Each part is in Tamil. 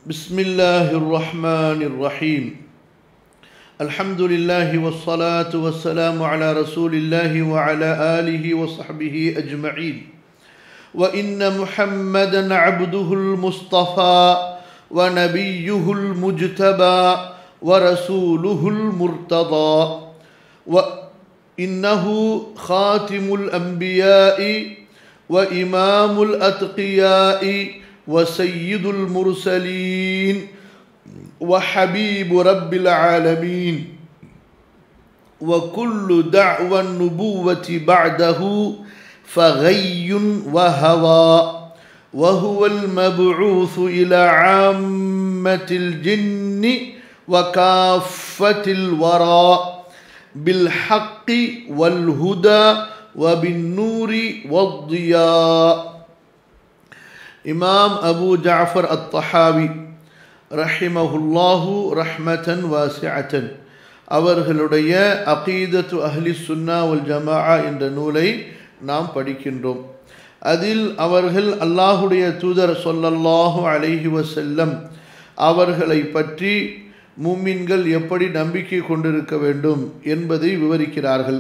بسم الله الرحمن الرحيم الحمد لله والصلاة والسلام على رسول الله وعلى آله وصحبه أجمعين وإن محمدا عبده المصطفى ونبيه المجتبى ورسوله المرتضى وإنه خاتم الأنبياء وإمام الأتقياء وسيد المرسلين وحبيب رب العالمين وكل دعوى النبوة بعده فغي وهوى وهو المبعوث إلى عامة الجن وكافة الورى بالحق والهدى وبالنور والضياء இமாம் அபு ஜாஃபர் அத் தஹாவி ரஹிமஹுல்லாஹு ரஹ்மத்தன் வாசிஅத்தன் அவர்களுடைய அகீதத்து அஹ்லி சுன்னா உல் ஜமா என்ற நூலை நாம் படிக்கின்றோம் அதில் அவர்கள் அல்லாஹுடைய தூதர் சொல்லல்லாஹு அலைஹி வசல்லம் அவர்களை பற்றி மூமின்கள் எப்படி நம்பிக்கை கொண்டிருக்க வேண்டும் என்பதை விவரிக்கிறார்கள்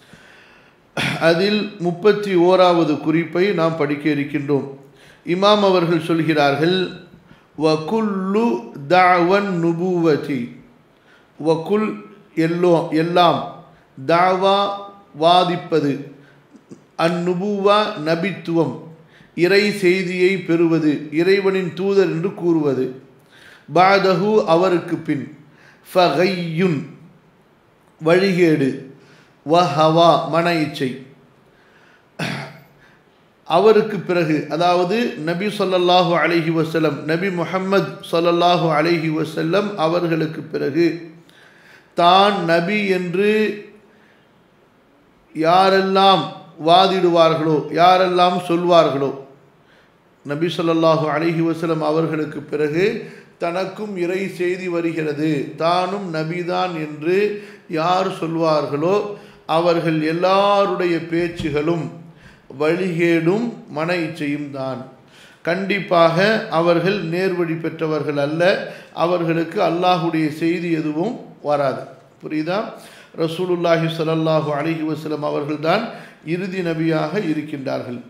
அதில் முப்பத்தி ஓராவது குறிப்பை நாம் படிக்க இருக்கின்றோம் இமாம் அவர்கள் சொல்கிறார்கள் வகுல்லு தாவன் நுபுவதி வகுல் எல்லோ எல்லாம் தாவா வாதிப்பது அந்நுபுவா நபித்துவம் இறை செய்தியை பெறுவது இறைவனின் தூதர் என்று கூறுவது பாதகு அவருக்கு பின் ஃபகையுன் வழிகேடு வஹவா மன இச்சை அவருக்கு பிறகு அதாவது நபி சொல்லல்லாஹு அலஹி வசல்லம் நபி முஹம்மது சொல்லல்லாஹு அலஹி வசல்லம் அவர்களுக்கு பிறகு தான் நபி என்று யாரெல்லாம் வாதிடுவார்களோ யாரெல்லாம் சொல்வார்களோ நபி சொல்லல்லாஹு அலஹி வசலம் அவர்களுக்கு பிறகு தனக்கும் இறை செய்தி வருகிறது தானும் நபிதான் என்று யார் சொல்வார்களோ அவர்கள் எல்லாருடைய பேச்சுகளும் வழிகேடும் மன இச்சையும் தான் கண்டிப்பாக அவர்கள் நேர்வழி பெற்றவர்கள் அல்ல அவர்களுக்கு அல்லாஹுடைய செய்தி எதுவும் வராது புரியுதா ரசூலுல்லாஹி சலல்லாஹு அலஹி வசலம் அவர்கள்தான் இறுதி நபியாக இருக்கின்றார்கள்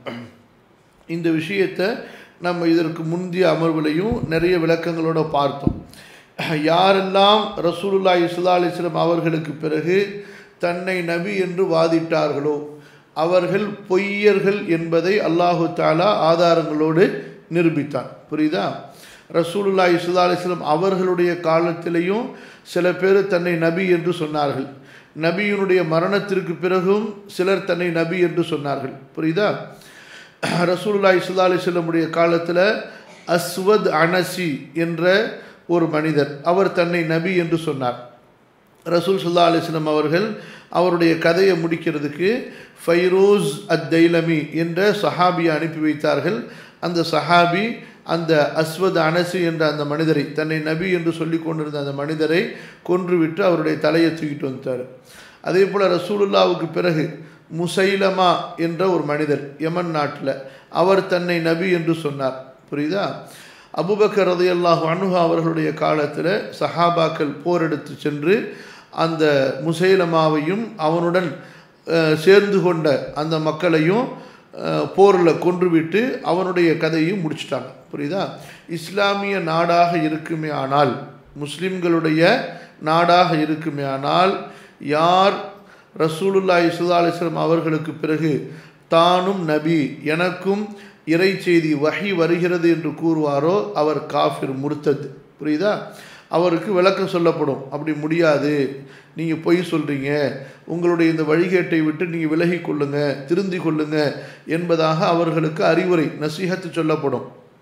இந்த விஷயத்தை நம்ம இதற்கு முந்தைய அமர்வுலையும் நிறைய விளக்கங்களோட பார்த்தோம் யாரெல்லாம் ரசூலுல்லாஹி சுல்லா அலிஸ்லம் அவர்களுக்கு பிறகு தன்னை நபி என்று வாதிட்டார்களோ அவர்கள் பொய்யர்கள் என்பதை அல்லாஹு தாலா ஆதாரங்களோடு நிரூபித்தான் புரியுதா ரசூலுல்லா இசுல்லா அலிஸ்லம் அவர்களுடைய காலத்திலையும் சில பேர் தன்னை நபி என்று சொன்னார்கள் நபியினுடைய மரணத்திற்கு பிறகும் சிலர் தன்னை நபி என்று சொன்னார்கள் புரியுதா ரசூலுல்லா இசுல்லா அலிஸ்லமுடைய காலத்தில் அஸ்வத் அனசி என்ற ஒரு மனிதர் அவர் தன்னை நபி என்று சொன்னார் ரசூல் சுல்லா அலிஸ்லம் அவர்கள் அவருடைய கதையை முடிக்கிறதுக்கு ஃபைரோஸ் அத் தைலமி என்ற சஹாபியை அனுப்பி வைத்தார்கள் அந்த சஹாபி அந்த அஸ்வத் அனசு என்ற அந்த மனிதரை தன்னை நபி என்று சொல்லி கொண்டிருந்த அந்த மனிதரை கொன்றுவிட்டு அவருடைய தலையை தூக்கிட்டு வந்துட்டார் அதே போல் ரசூலுல்லாவுக்கு பிறகு முசைலமா என்ற ஒரு மனிதர் யமன் நாட்டில் அவர் தன்னை நபி என்று சொன்னார் புரியுதா அபுபக்கர் ரதையல்லாஹு அனுகா அவர்களுடைய காலத்தில் சஹாபாக்கள் போரெடுத்து சென்று அந்த முசைலமாவையும் அவனுடன் சேர்ந்து கொண்ட அந்த மக்களையும் போரில் கொன்றுவிட்டு அவனுடைய கதையும் முடிச்சிட்டாங்க புரியுதா இஸ்லாமிய நாடாக இருக்குமே ஆனால் முஸ்லிம்களுடைய நாடாக இருக்குமே ஆனால் யார் ரசூலுல்லா இசுல்லா அலிஸ்லாம் அவர்களுக்கு பிறகு தானும் நபி எனக்கும் இறை செய்தி வகை வருகிறது என்று கூறுவாரோ அவர் காஃபிர் முர்த்தது புரியுதா அவருக்கு விளக்கம் சொல்லப்படும் அப்படி முடியாது நீங்கள் பொய் சொல்கிறீங்க உங்களுடைய இந்த வழிகேட்டை விட்டு நீங்கள் விலகி கொள்ளுங்க திருந்தி கொள்ளுங்க என்பதாக அவர்களுக்கு அறிவுரை நசீகத்து சொல்லப்படும்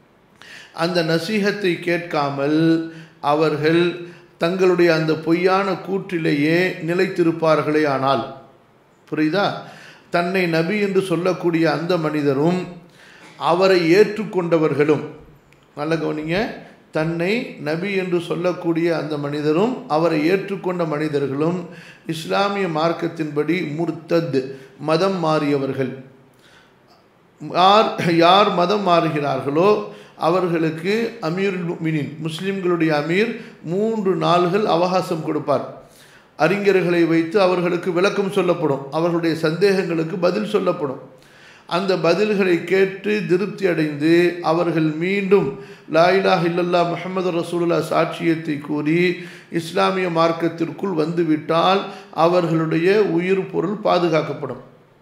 அந்த நசீகத்தை கேட்காமல் அவர்கள் தங்களுடைய அந்த பொய்யான கூற்றிலேயே நிலைத்திருப்பார்களே ஆனால் புரியுதா தன்னை நபி என்று சொல்லக்கூடிய அந்த மனிதரும் அவரை ஏற்றுக்கொண்டவர்களும் நல்ல கவனிங்க தன்னை நபி என்று சொல்லக்கூடிய அந்த மனிதரும் அவரை ஏற்றுக்கொண்ட மனிதர்களும் இஸ்லாமிய மார்க்கத்தின்படி முர்த்தத் மதம் மாறியவர்கள் யார் யார் மதம் மாறுகிறார்களோ அவர்களுக்கு அமீருல் முஃமினீன் முஸ்லிம்களுடைய அமீர் மூன்று நாள்கள் அவகாசம் கொடுப்பார் அறிஞர்களை வைத்து அவர்களுக்கு விளக்கம் சொல்லப்படும் அவர்களுடைய சந்தேகங்களுக்கு பதில் சொல்லப்படும் அந்த பதில்களை கேட்டு திருப்தி அடைந்து அவர்கள் மீண்டும் லாயிலாஹ் இல்லல்லா முஹம்மது ரசூலுல்லா சாட்சியத்தை கூறி இஸ்லாமிய மார்க்கத்திற்குள் வந்துவிட்டால் அவர்களுடைய உயிர் பொருள் பாதுகாக்கப்படும்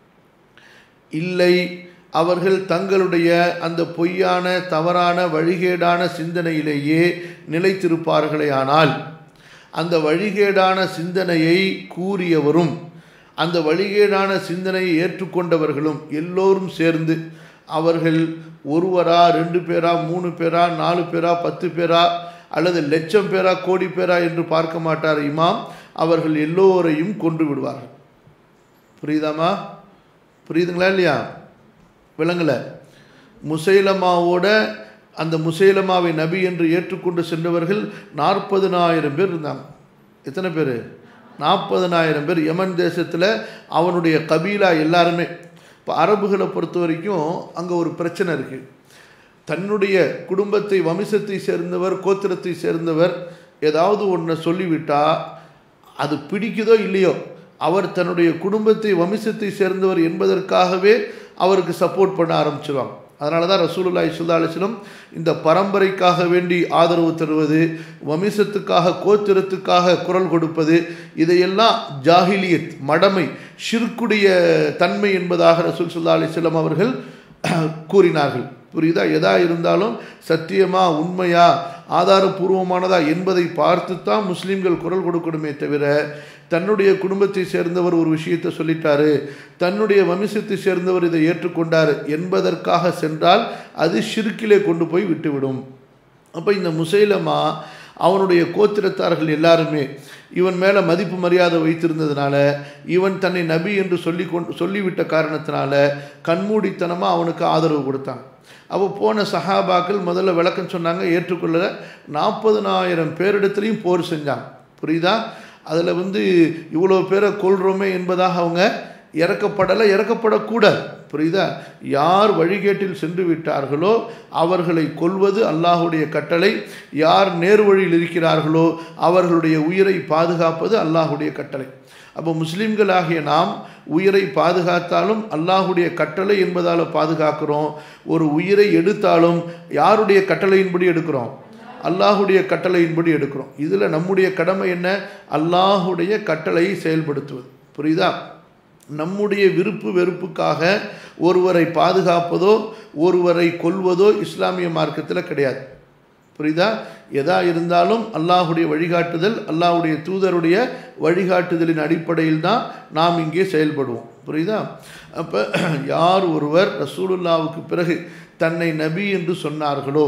இல்லை அவர்கள் தங்களுடைய அந்த பொய்யான தவறான வழிகேடான சிந்தனையிலேயே நிலைத்திருப்பார்களே ஆனால் அந்த வழிகேடான சிந்தனையை கூறியவரும் அந்த வழிகேடான சிந்தனையை ஏற்றுக்கொண்டவர்களும் எல்லோரும் சேர்ந்து அவர்கள் ஒருவரா ரெண்டு பேரா மூணு பேரா நாலு பேரா பத்து பேரா அல்லது லட்சம் பேரா கோடி பேரா என்று பார்க்க மாட்டார் இமாம் அவர்கள் எல்லோரையும் கொன்று விடுவார்கள் புரியுதாமா புரியுதுங்களா இல்லையா விளங்கலை முசைலமாவோட அந்த முசைலமாவை நபி என்று ஏற்றுக்கொண்டு சென்றவர்கள் நாற்பதுனாயிரம் பேர் இருந்தாங்க எத்தனை பேர் நாற்பதனாயிரம் பேர் யமன் தேசத்தில் அவனுடைய கபீலா எல்லாருமே இப்போ அரபுகளை பொறுத்த வரைக்கும் அங்கே ஒரு பிரச்சனை இருக்குது தன்னுடைய குடும்பத்தை வம்சத்தை சேர்ந்தவர் கோத்திரத்தை சேர்ந்தவர் ஏதாவது ஒன்றை சொல்லிவிட்டால் அது பிடிக்குதோ இல்லையோ அவர் தன்னுடைய குடும்பத்தை வம்சத்தை சேர்ந்தவர் என்பதற்காகவே அவருக்கு சப்போர்ட் பண்ண ஆரம்பிச்சிருவாங்க அதனால தான் ரசூலுல்லாஹி ஸல்லல்லாஹு அலைஹி வஸல்லம் இந்த பரம்பரைக்காக வேண்டி ஆதரவு தருவது வம்சத்துக்காக கோத்திரத்துக்காக குரல் கொடுப்பது இதையெல்லாம் ஜாஹிலியத் மடமை ஷிர்க்குடைய தன்மை என்பதாக ரசூல் ஸல்லல்லாஹு அலைஹி வஸல்லம் அவர்கள் கூறினார்கள் புரியுதா எதா இருந்தாலும் சத்தியமா உண்மையா ஆதாரபூர்வமானதா என்பதை பார்த்து தான் முஸ்லீம்கள் குரல் கொடுக்கணுமே தவிர தன்னுடைய குடும்பத்தை சேர்ந்தவர் ஒரு விஷயத்தை சொல்லிட்டாரு தன்னுடைய வம்சத்தை சேர்ந்தவர் இதை ஏற்றுக்கொண்டார் என்பதற்காக சென்றால் அது ஷிர்கிலே கொண்டு போய் விட்டுவிடும் அப்போ இந்த முசைலமா அவனுடைய கோத்திரத்தார்கள் எல்லாருமே இவன் மேலே மதிப்பு மரியாதை வைத்திருந்ததுனால இவன் தன்னை நபி என்று சொல்லி கொண்டு சொல்லிவிட்ட காரணத்தினால கண்மூடித்தனமாக அவனுக்கு ஆதரவு கொடுத்தாங்க அப்போ போன சஹாபாக்கள் முதல்ல விளக்கம் சொன்னாங்க ஏற்றுக்கொள்ள நாற்பதுனாயிரம் பேரிடத்துலையும் போர் செஞ்சாங்க புரியுதா அதில் வந்து இவ்வளோ பேரை கொள்கிறோமே என்பதாக அவங்க இறக்கப்படலை இறக்கப்படக்கூடாது புரியுதா யார் வழிகேட்டில் சென்று விட்டார்களோ அவர்களை கொல்வது அல்லாஹுடைய கட்டளை யார் நேர்வழியில் இருக்கிறார்களோ அவர்களுடைய உயிரை பாதுகாப்பது அல்லாஹுடைய கட்டளை அப்போ முஸ்லீம்களாகிய நாம் உயிரை பாதுகாத்தாலும் அல்லாஹுடைய கட்டளை என்பதால் பாதுகாக்கிறோம் ஒரு உயிரை எடுத்தாலும் யாருடைய கட்டளையின்படி எடுக்கிறோம் அல்லாஹுடைய கட்டளையின்படி எடுக்கிறோம் இதில் நம்முடைய கடமை என்ன அல்லாஹுடைய கட்டளையை செயல்படுத்துவது புரியுதா நம்முடைய விருப்பு வெறுப்புக்காக ஒருவரை பாதுகாப்பதோ ஒருவரை கொல்வதோ இஸ்லாமிய மார்க்கத்தில் கிடையாது புரியுதா எதா இருந்தாலும் அல்லாஹுடைய வழிகாட்டுதல் அல்லாஹுடைய தூதருடைய வழிகாட்டுதலின் அடிப்படையில் தான் நாம் இங்கே செயல்படுவோம் புரியுதா அப்போ யார் ஒருவர் ரசூலுல்லாவுக்கு பிறகு தன்னை நபி என்று சொன்னார்களோ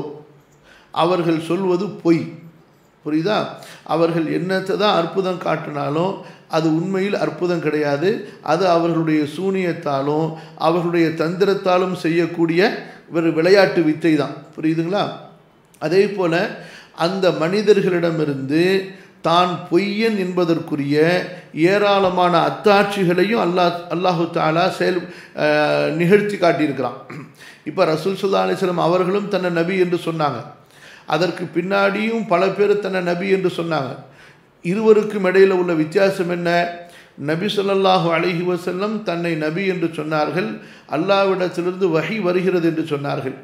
அவர்கள் சொல்வது பொய் புரியுதா அவர்கள் என்னத்தை தான் அற்புதம் காட்டினாலும் அது உண்மையில் அற்புதம் கிடையாது அது அவர்களுடைய சூனியத்தாலும் அவர்களுடைய தந்திரத்தாலும் செய்யக்கூடிய ஒரு விளையாட்டு வித்தை தான் புரியுதுங்களா அதே போல் அந்த மனிதர்களிடமிருந்து தான் பொய்யன் என்பதற்குரிய ஏராளமான அத்தாட்சிகளையும் அல்லாஹ் அல்லாஹு தாலா செயல் நிகழ்த்தி காட்டியிருக்கிறான் இப்போ ரசூல் சுல்லா அலிஸ்லாம் அவர்களும் தன்னை நபி என்று சொன்னாங்க அதற்கு பின்னாடியும் பல பேர் தன்னை நபி என்று சொன்னாங்க இருவருக்கும் இடையில் உள்ள வித்தியாசம் என்ன நபி சொல்லாஹு அலஹி வசல்லம் தன்னை நபி என்று சொன்னார்கள் அல்லாவிடத்திலிருந்து வகை வருகிறது என்று சொன்னார்கள்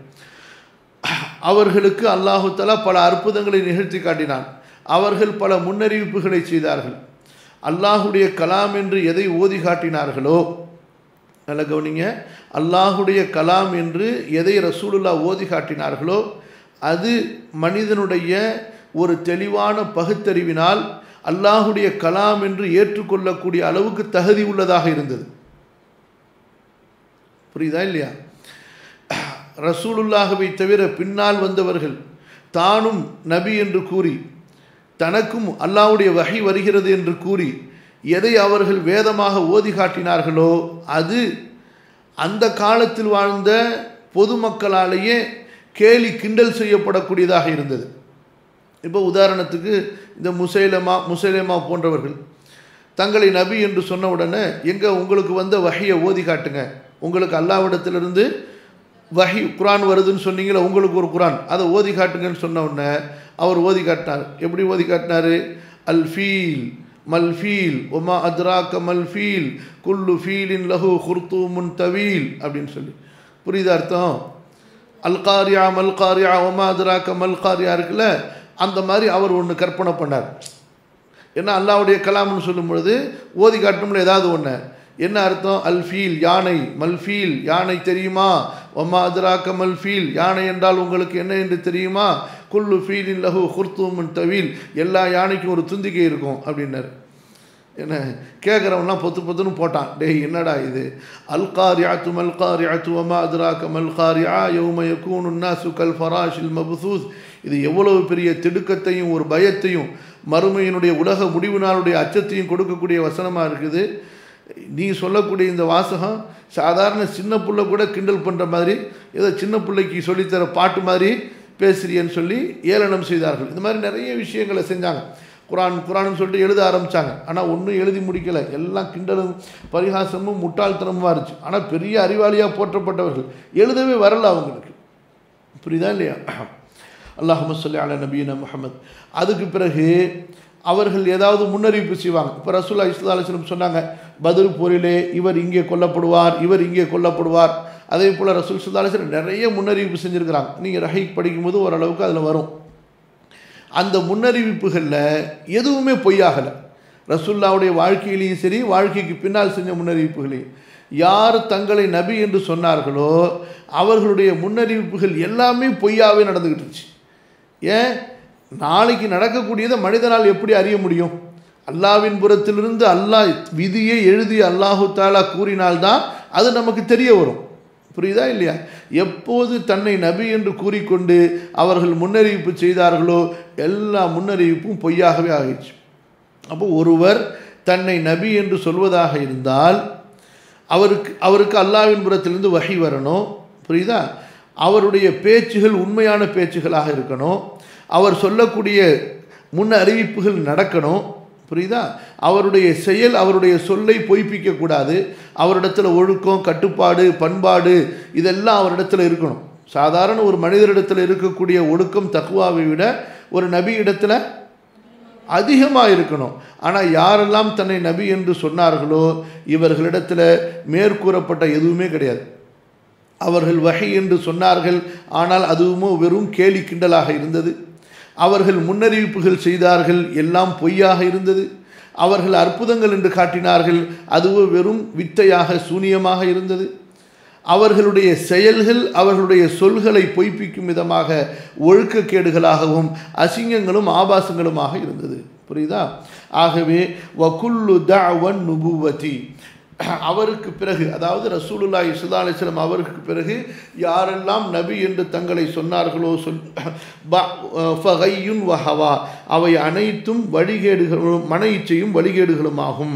அவர்களுக்கு அல்லாஹு தலா பல அற்புதங்களை நிகழ்த்தி காட்டினான் அவர்கள் பல முன்னறிவிப்புகளை செய்தார்கள் அல்லாஹுடைய கலாம் என்று எதை ஓதி காட்டினார்களோ நல்ல கவனிங்க அல்லாஹுடைய கலாம் என்று எதை ரசூலுல்லா ஓதி காட்டினார்களோ அது மனிதனுடைய ஒரு தெளிவான பகுத்தறிவினால் அல்லாஹுடைய கலாம் என்று ஏற்றுக்கொள்ளக்கூடிய அளவுக்கு தகுதி உள்ளதாக இருந்தது புரியுதா இல்லையா ரசூலுல்லாகவை தவிர பின்னால் வந்தவர்கள் தானும் நபி என்று கூறி தனக்கும் அல்லாவுடைய வகை வருகிறது என்று கூறி எதை அவர்கள் வேதமாக ஓதி காட்டினார்களோ அது அந்த காலத்தில் வாழ்ந்த பொதுமக்களாலேயே கேலி கிண்டல் செய்யப்படக்கூடியதாக இருந்தது இப்போ உதாரணத்துக்கு இந்த முசைலமா முசைலமா போன்றவர்கள் தங்களை நபி என்று சொன்ன உடனே எங்கே உங்களுக்கு வந்த வகையை ஓதி காட்டுங்க உங்களுக்கு அல்லாவிடத்திலிருந்து வஹி குரான் வருதுன்னு சொன்னீங்களே உங்களுக்கு ஒரு குரான் அதை ஓதி காட்டுங்கன்னு சொன்ன உடனே அவர் ஓதி காட்டினார் எப்படி ஓதி காட்டினார் அல் ஃபீல் மல் ஃபீல் ஒமா அத்ராக்க மல் ஃபீல் குல்லு ஃபீலின் லஹு ஹுர்தூமுன் தவீல் அப்படின்னு சொல்லி புரியுதா அர்த்தம் அல்காரியா மல்காரியா ஒமா அத்ராக்க மல்காரியா இருக்குல்ல அந்த மாதிரி அவர் ஒன்று கற்பனை பண்ணார் ஏன்னா அல்லாவுடைய கலாம்னு சொல்லும் பொழுது ஓதி காட்டணும்ல ஏதாவது ஒன்று என்ன அர்த்தம் அல்ஃபீல் யானை மல்ஃபீல் யானை தெரியுமா ஒமா அதிராக்க மல்ஃபீல் யானை என்றால் உங்களுக்கு என்ன என்று தெரியுமா குல்லு ஃபீலின் லஹு ஹுர்தூமன் தவீல் எல்லா யானைக்கும் ஒரு துந்திக்கை இருக்கும் அப்படின்னாரு என்ன கேட்குறவன்லாம் பொத்து பொத்துன்னு போட்டான் டேய் என்னடா இது அல்காரியாத்து மல்காரியாத்து ஒமா அதிராக்க மல்காரியா யௌம யக்கூனு நாசு கல் ஃபராஷில் மபுசூஸ் இது எவ்வளவு பெரிய திடுக்கத்தையும் ஒரு பயத்தையும் மறுமையினுடைய உலக முடிவு நாளுடைய அச்சத்தையும் கொடுக்கக்கூடிய வசனமாக இருக்குது நீ சொல்லக்கூடிய இந்த வாசகம் சாதாரண சின்ன பிள்ளை கூட கிண்டல் பண்ணுற மாதிரி ஏதோ சின்ன பிள்ளைக்கு சொல்லித்தர பாட்டு மாதிரி பேசுறியன்னு சொல்லி ஏளனம் செய்தார்கள் இந்த மாதிரி நிறைய விஷயங்களை செஞ்சாங்க குரான் குரான்னு சொல்லிட்டு எழுத ஆரம்பித்தாங்க ஆனால் ஒன்றும் எழுதி முடிக்கலை எல்லாம் கிண்டலும் பரிகாசமும் முட்டாள்தனமாக இருந்துச்சு ஆனால் பெரிய அறிவாளியாக போற்றப்பட்டவர்கள் எழுதவே வரல அவங்களுக்கு புரியுதா இல்லையா அல்லாஹு சொல்லி அல நபீன முகமது அதுக்கு பிறகு அவர்கள் ஏதாவது முன்னறிவிப்பு செய்வாங்க இப்போ ரசூல்லா இஸ்லா அலிஸ்லம் சொன்னாங்க பதில் போரிலே இவர் இங்கே கொல்லப்படுவார் இவர் இங்கே கொல்லப்படுவார் அதே போல் ரசூல் சுல்லா அலிஸ்லம் நிறைய முன்னறிவிப்பு செஞ்சுருக்கிறாங்க நீங்கள் ரஹீக் படிக்கும்போது ஓரளவுக்கு அதில் வரும் அந்த முன்னறிவிப்புகளில் எதுவுமே பொய்யாகலை ரசுல்லாவுடைய வாழ்க்கையிலையும் சரி வாழ்க்கைக்கு பின்னால் செஞ்ச முன்னறிவிப்புகளையும் யார் தங்களை நபி என்று சொன்னார்களோ அவர்களுடைய முன்னறிவிப்புகள் எல்லாமே பொய்யாவே நடந்துக்கிட்டு இருந்துச்சு ஏன் நாளைக்கு நடக்கக்கூடியதை மனிதனால் எப்படி அறிய முடியும் அல்லாவின் புறத்திலிருந்து அல்லாஹ் விதியை எழுதி அல்லாஹு தாலா கூறினால்தான் அது நமக்கு தெரிய வரும் புரியுதா இல்லையா எப்போது தன்னை நபி என்று கூறிக்கொண்டு அவர்கள் முன்னறிவிப்பு செய்தார்களோ எல்லா முன்னறிவிப்பும் பொய்யாகவே ஆகிடுச்சு அப்போ ஒருவர் தன்னை நபி என்று சொல்வதாக இருந்தால் அவருக்கு அவருக்கு அல்லாவின் புறத்திலிருந்து வகை வரணும் புரியுதா அவருடைய பேச்சுகள் உண்மையான பேச்சுகளாக இருக்கணும் அவர் சொல்லக்கூடிய முன் அறிவிப்புகள் நடக்கணும் புரியுதா அவருடைய செயல் அவருடைய சொல்லை பொய்ப்பிக்கக்கூடாது அவரிடத்துல ஒழுக்கம் கட்டுப்பாடு பண்பாடு இதெல்லாம் அவரிடத்துல இருக்கணும் சாதாரண ஒரு மனிதரிடத்தில் இருக்கக்கூடிய ஒழுக்கம் தக்குவாவை விட ஒரு நபி இடத்துல அதிகமாக இருக்கணும் ஆனால் யாரெல்லாம் தன்னை நபி என்று சொன்னார்களோ இவர்களிடத்தில் மேற்கூறப்பட்ட எதுவுமே கிடையாது அவர்கள் வகை என்று சொன்னார்கள் ஆனால் அதுவுமோ வெறும் கேலி கிண்டலாக இருந்தது அவர்கள் முன்னறிவிப்புகள் செய்தார்கள் எல்லாம் பொய்யாக இருந்தது அவர்கள் அற்புதங்கள் என்று காட்டினார்கள் அதுவோ வெறும் வித்தையாக சூனியமாக இருந்தது அவர்களுடைய செயல்கள் அவர்களுடைய சொல்களை பொய்ப்பிக்கும் விதமாக ஒழுக்கக்கேடுகளாகவும் அசிங்கங்களும் ஆபாசங்களுமாக இருந்தது புரியுதா ஆகவே வகுல்லு தவன் நுபுவதி அவருக்கு பிறகு அதாவது ரசூலுல்லா இஸ்லா அலிஸ்லம் அவருக்கு பிறகு யாரெல்லாம் நபி என்று தங்களை சொன்னார்களோ சொல் ஃபகையுன் வஹவா அவை அனைத்தும் வழிகேடுகளும் மன இச்சையும் வழிகேடுகளுமாகும்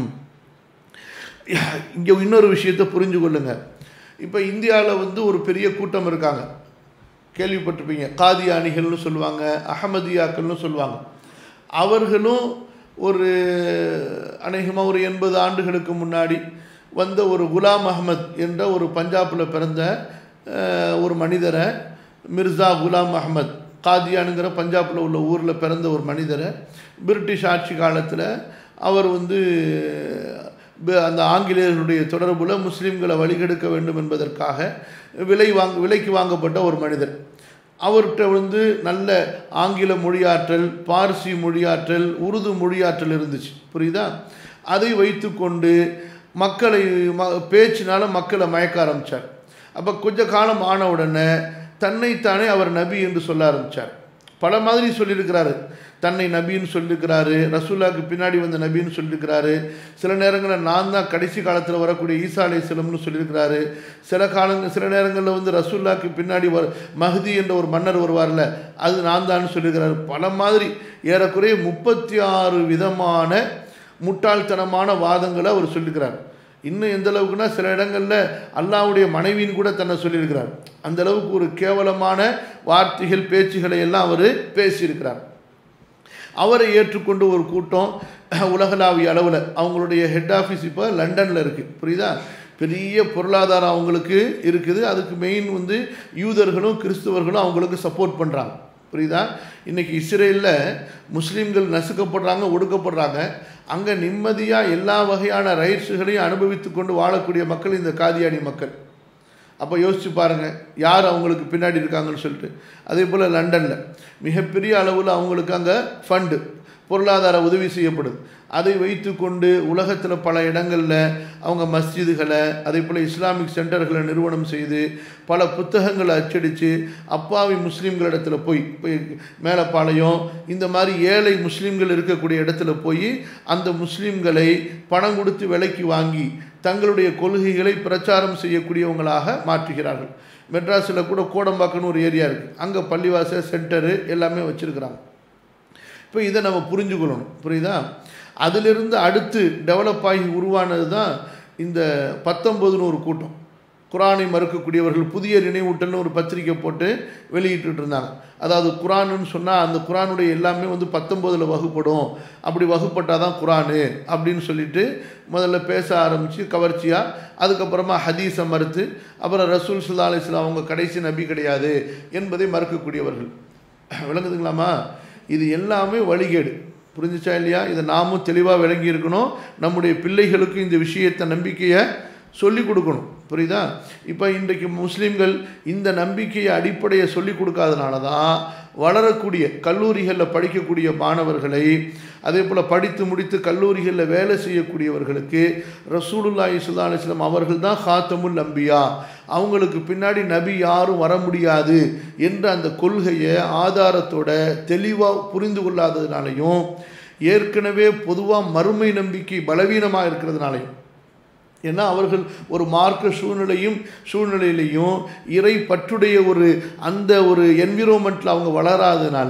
இங்கே இன்னொரு விஷயத்தை புரிஞ்சு கொள்ளுங்க இப்போ இந்தியாவில் வந்து ஒரு பெரிய கூட்டம் இருக்காங்க கேள்விப்பட்டிருப்பீங்க காதியானிகள்னு சொல்லுவாங்க அகமதியாக்கள்னு சொல்லுவாங்க அவர்களும் ஒரு அநேகமாக ஒரு எண்பது ஆண்டுகளுக்கு முன்னாடி வந்த ஒரு குலாம் அகமத் என்ற ஒரு பஞ்சாபில் பிறந்த ஒரு மனிதரை மிர்சா குலாம் அகமத் காதியானுங்கிற பஞ்சாபில் உள்ள ஊரில் பிறந்த ஒரு மனிதரை பிரிட்டிஷ் ஆட்சி காலத்தில் அவர் வந்து அந்த ஆங்கிலேயர்களுடைய தொடர்பில் முஸ்லீம்களை வழிகெடுக்க வேண்டும் என்பதற்காக விலை வாங்க விலைக்கு வாங்கப்பட்ட ஒரு மனிதர் அவர்கிட்ட வந்து நல்ல ஆங்கில மொழியாற்றல் பார்சி மொழியாற்றல் உருது மொழியாற்றல் இருந்துச்சு புரியுதா அதை வைத்துக்கொண்டு மக்களை ம பேச்சினால மக்களை மயக்க ஆரம்பித்தார் அப்போ கொஞ்ச காலம் ஆன உடனே தன்னைத்தானே அவர் நபி என்று சொல்ல ஆரம்பித்தார் பல மாதிரி சொல்லியிருக்கிறாரு தன்னை நபின்னு சொல்லியிருக்கிறாரு ரசூல்லாவுக்கு பின்னாடி வந்த நபின்னு சொல்லியிருக்கிறாரு சில நேரங்களில் நான் தான் கடைசி காலத்தில் வரக்கூடிய ஈசா அலை செலம்னு சொல்லியிருக்கிறாரு சில காலங்கள் சில நேரங்களில் வந்து ரசூல்லாவுக்கு பின்னாடி வர மஹதி என்ற ஒரு மன்னர் வருவார்ல அது நான் தான் சொல்லியிருக்கிறாரு பல மாதிரி ஏறக்குறைய முப்பத்தி ஆறு விதமான முட்டாள்தனமான வாதங்களை அவர் சொல்லியிருக்கிறார் இன்னும் எந்த அளவுக்குன்னா சில இடங்களில் அல்லாவுடைய மனைவின்னு கூட தன்னை சொல்லியிருக்கிறார் அந்த அளவுக்கு ஒரு கேவலமான வார்த்தைகள் பேச்சுகளை எல்லாம் அவர் பேசியிருக்கிறார் அவரை ஏற்றுக்கொண்டு ஒரு கூட்டம் உலகளாவிய அளவில் அவங்களுடைய ஹெட் ஆஃபீஸ் இப்போ லண்டனில் இருக்குது புரியுதா பெரிய பொருளாதாரம் அவங்களுக்கு இருக்குது அதுக்கு மெயின் வந்து யூதர்களும் கிறிஸ்துவர்களும் அவங்களுக்கு சப்போர்ட் பண்ணுறாங்க புரியுதா இன்றைக்கி இஸ்ரேலில் முஸ்லீம்கள் நசுக்கப்படுறாங்க ஒடுக்கப்படுறாங்க அங்கே நிம்மதியாக எல்லா வகையான ரைட்ஸுகளையும் அனுபவித்து கொண்டு வாழக்கூடிய மக்கள் இந்த காதியானி மக்கள் அப்போ யோசிச்சு பாருங்கள் யார் அவங்களுக்கு பின்னாடி இருக்காங்கன்னு சொல்லிட்டு அதே போல் லண்டனில் மிகப்பெரிய அளவில் அவங்களுக்கு அங்கே ஃபண்டு பொருளாதார உதவி செய்யப்படுது அதை வைத்து கொண்டு உலகத்தில் பல இடங்களில் அவங்க மஸ்ஜிதுகளை அதே போல் இஸ்லாமிக் சென்டர்களை நிறுவனம் செய்து பல புத்தகங்களை அச்சடித்து அப்பாவி முஸ்லீம்களிடத்தில் போய் போய் மேலப்பாளையம் இந்த மாதிரி ஏழை முஸ்லீம்கள் இருக்கக்கூடிய இடத்துல போய் அந்த முஸ்லீம்களை பணம் கொடுத்து விலைக்கு வாங்கி தங்களுடைய கொள்கைகளை பிரச்சாரம் செய்யக்கூடியவங்களாக மாற்றுகிறார்கள் மெட்ராஸில் கூட கோடம்பாக்கன்னு ஒரு ஏரியா இருக்குது அங்கே பள்ளிவாசல் சென்டரு எல்லாமே வச்சுருக்கிறாங்க இப்போ இதை நம்ம புரிஞ்சுக்கொள்ளணும் புரியுதா அதிலிருந்து அடுத்து டெவலப் ஆகி உருவானது தான் இந்த பத்தொம்பதுன்னு ஒரு கூட்டம் குரானை மறுக்கக்கூடியவர்கள் புதிய நினைவூட்டல்னு ஒரு பத்திரிக்கை போட்டு வெளியிட்டு இருந்தாங்க அதாவது குரானுன்னு சொன்னால் அந்த குரானுடைய எல்லாமே வந்து பத்தொம்போதில் வகுப்படும் அப்படி வகுப்பட்டால் தான் குரானு அப்படின்னு சொல்லிட்டு முதல்ல பேச ஆரம்பித்து கவர்ச்சியாக அதுக்கப்புறமா ஹதீஸை மறுத்து அப்புறம் ரசூல் சுல்லா அலிஸ்லாம் அவங்க கடைசி நபி கிடையாது என்பதை மறுக்கக்கூடியவர்கள் விளங்குதுங்களாமா இது எல்லாமே வழிகேடு புரிஞ்சிச்சா இல்லையா இதை நாமும் தெளிவாக விளங்கி இருக்கணும் நம்முடைய பிள்ளைகளுக்கு இந்த விஷயத்தை நம்பிக்கையை சொல்லிக் கொடுக்கணும் புரியுதா இப்போ இன்றைக்கு முஸ்லீம்கள் இந்த நம்பிக்கையை அடிப்படையை சொல்லிக் கொடுக்காதனால தான் வளரக்கூடிய கல்லூரிகளில் படிக்கக்கூடிய மாணவர்களை அதே போல் படித்து முடித்து கல்லூரிகளில் வேலை செய்யக்கூடியவர்களுக்கு ரசூலுல்லாஹி சுல்லா அலிஸ்லாம் அவர்கள் தான் ஹாத்தமுல் நம்பியா அவங்களுக்கு பின்னாடி நபி யாரும் வர முடியாது என்ற அந்த கொள்கையை ஆதாரத்தோட தெளிவாக புரிந்து கொள்ளாததுனாலையும் ஏற்கனவே பொதுவாக மறுமை நம்பிக்கை பலவீனமாக இருக்கிறதுனாலையும் ஏன்னா அவர்கள் ஒரு மார்க்க சூழ்நிலையும் சூழ்நிலையிலையும் இறை பற்றுடைய ஒரு அந்த ஒரு என்விரோன்மெண்ட்டில் அவங்க வளராதனால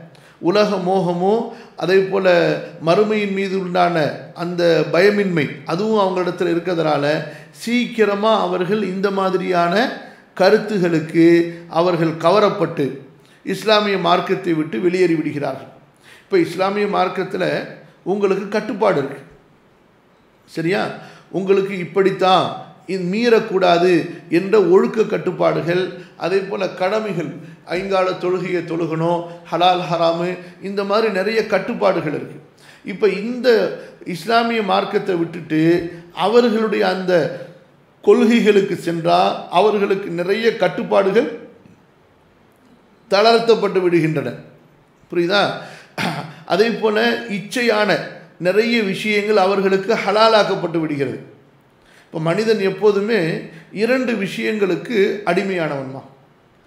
உலக மோகமும் அதே போல் மறுமையின் மீது உண்டான அந்த பயமின்மை அதுவும் அவங்களிடத்தில் இருக்கிறதுனால சீக்கிரமாக அவர்கள் இந்த மாதிரியான கருத்துகளுக்கு அவர்கள் கவரப்பட்டு இஸ்லாமிய மார்க்கத்தை விட்டு வெளியேறி விடுகிறார்கள் இப்போ இஸ்லாமிய மார்க்கத்தில் உங்களுக்கு கட்டுப்பாடு இருக்குது சரியா உங்களுக்கு இப்படித்தான் இது மீறக்கூடாது என்ற ஒழுக்க கட்டுப்பாடுகள் அதே போல் கடமைகள் ஐங்கால தொழுகையை தொழுகணும் ஹலால் ஹராமு இந்த மாதிரி நிறைய கட்டுப்பாடுகள் இருக்குது இப்போ இந்த இஸ்லாமிய மார்க்கத்தை விட்டுட்டு அவர்களுடைய அந்த கொள்கைகளுக்கு சென்றால் அவர்களுக்கு நிறைய கட்டுப்பாடுகள் தளர்த்தப்பட்டு விடுகின்றன புரியுதா அதே போல் இச்சையான நிறைய விஷயங்கள் அவர்களுக்கு ஹலாலாக்கப்பட்டு விடுகிறது இப்போ மனிதன் எப்போதுமே இரண்டு விஷயங்களுக்கு அடிமையானவன் தான்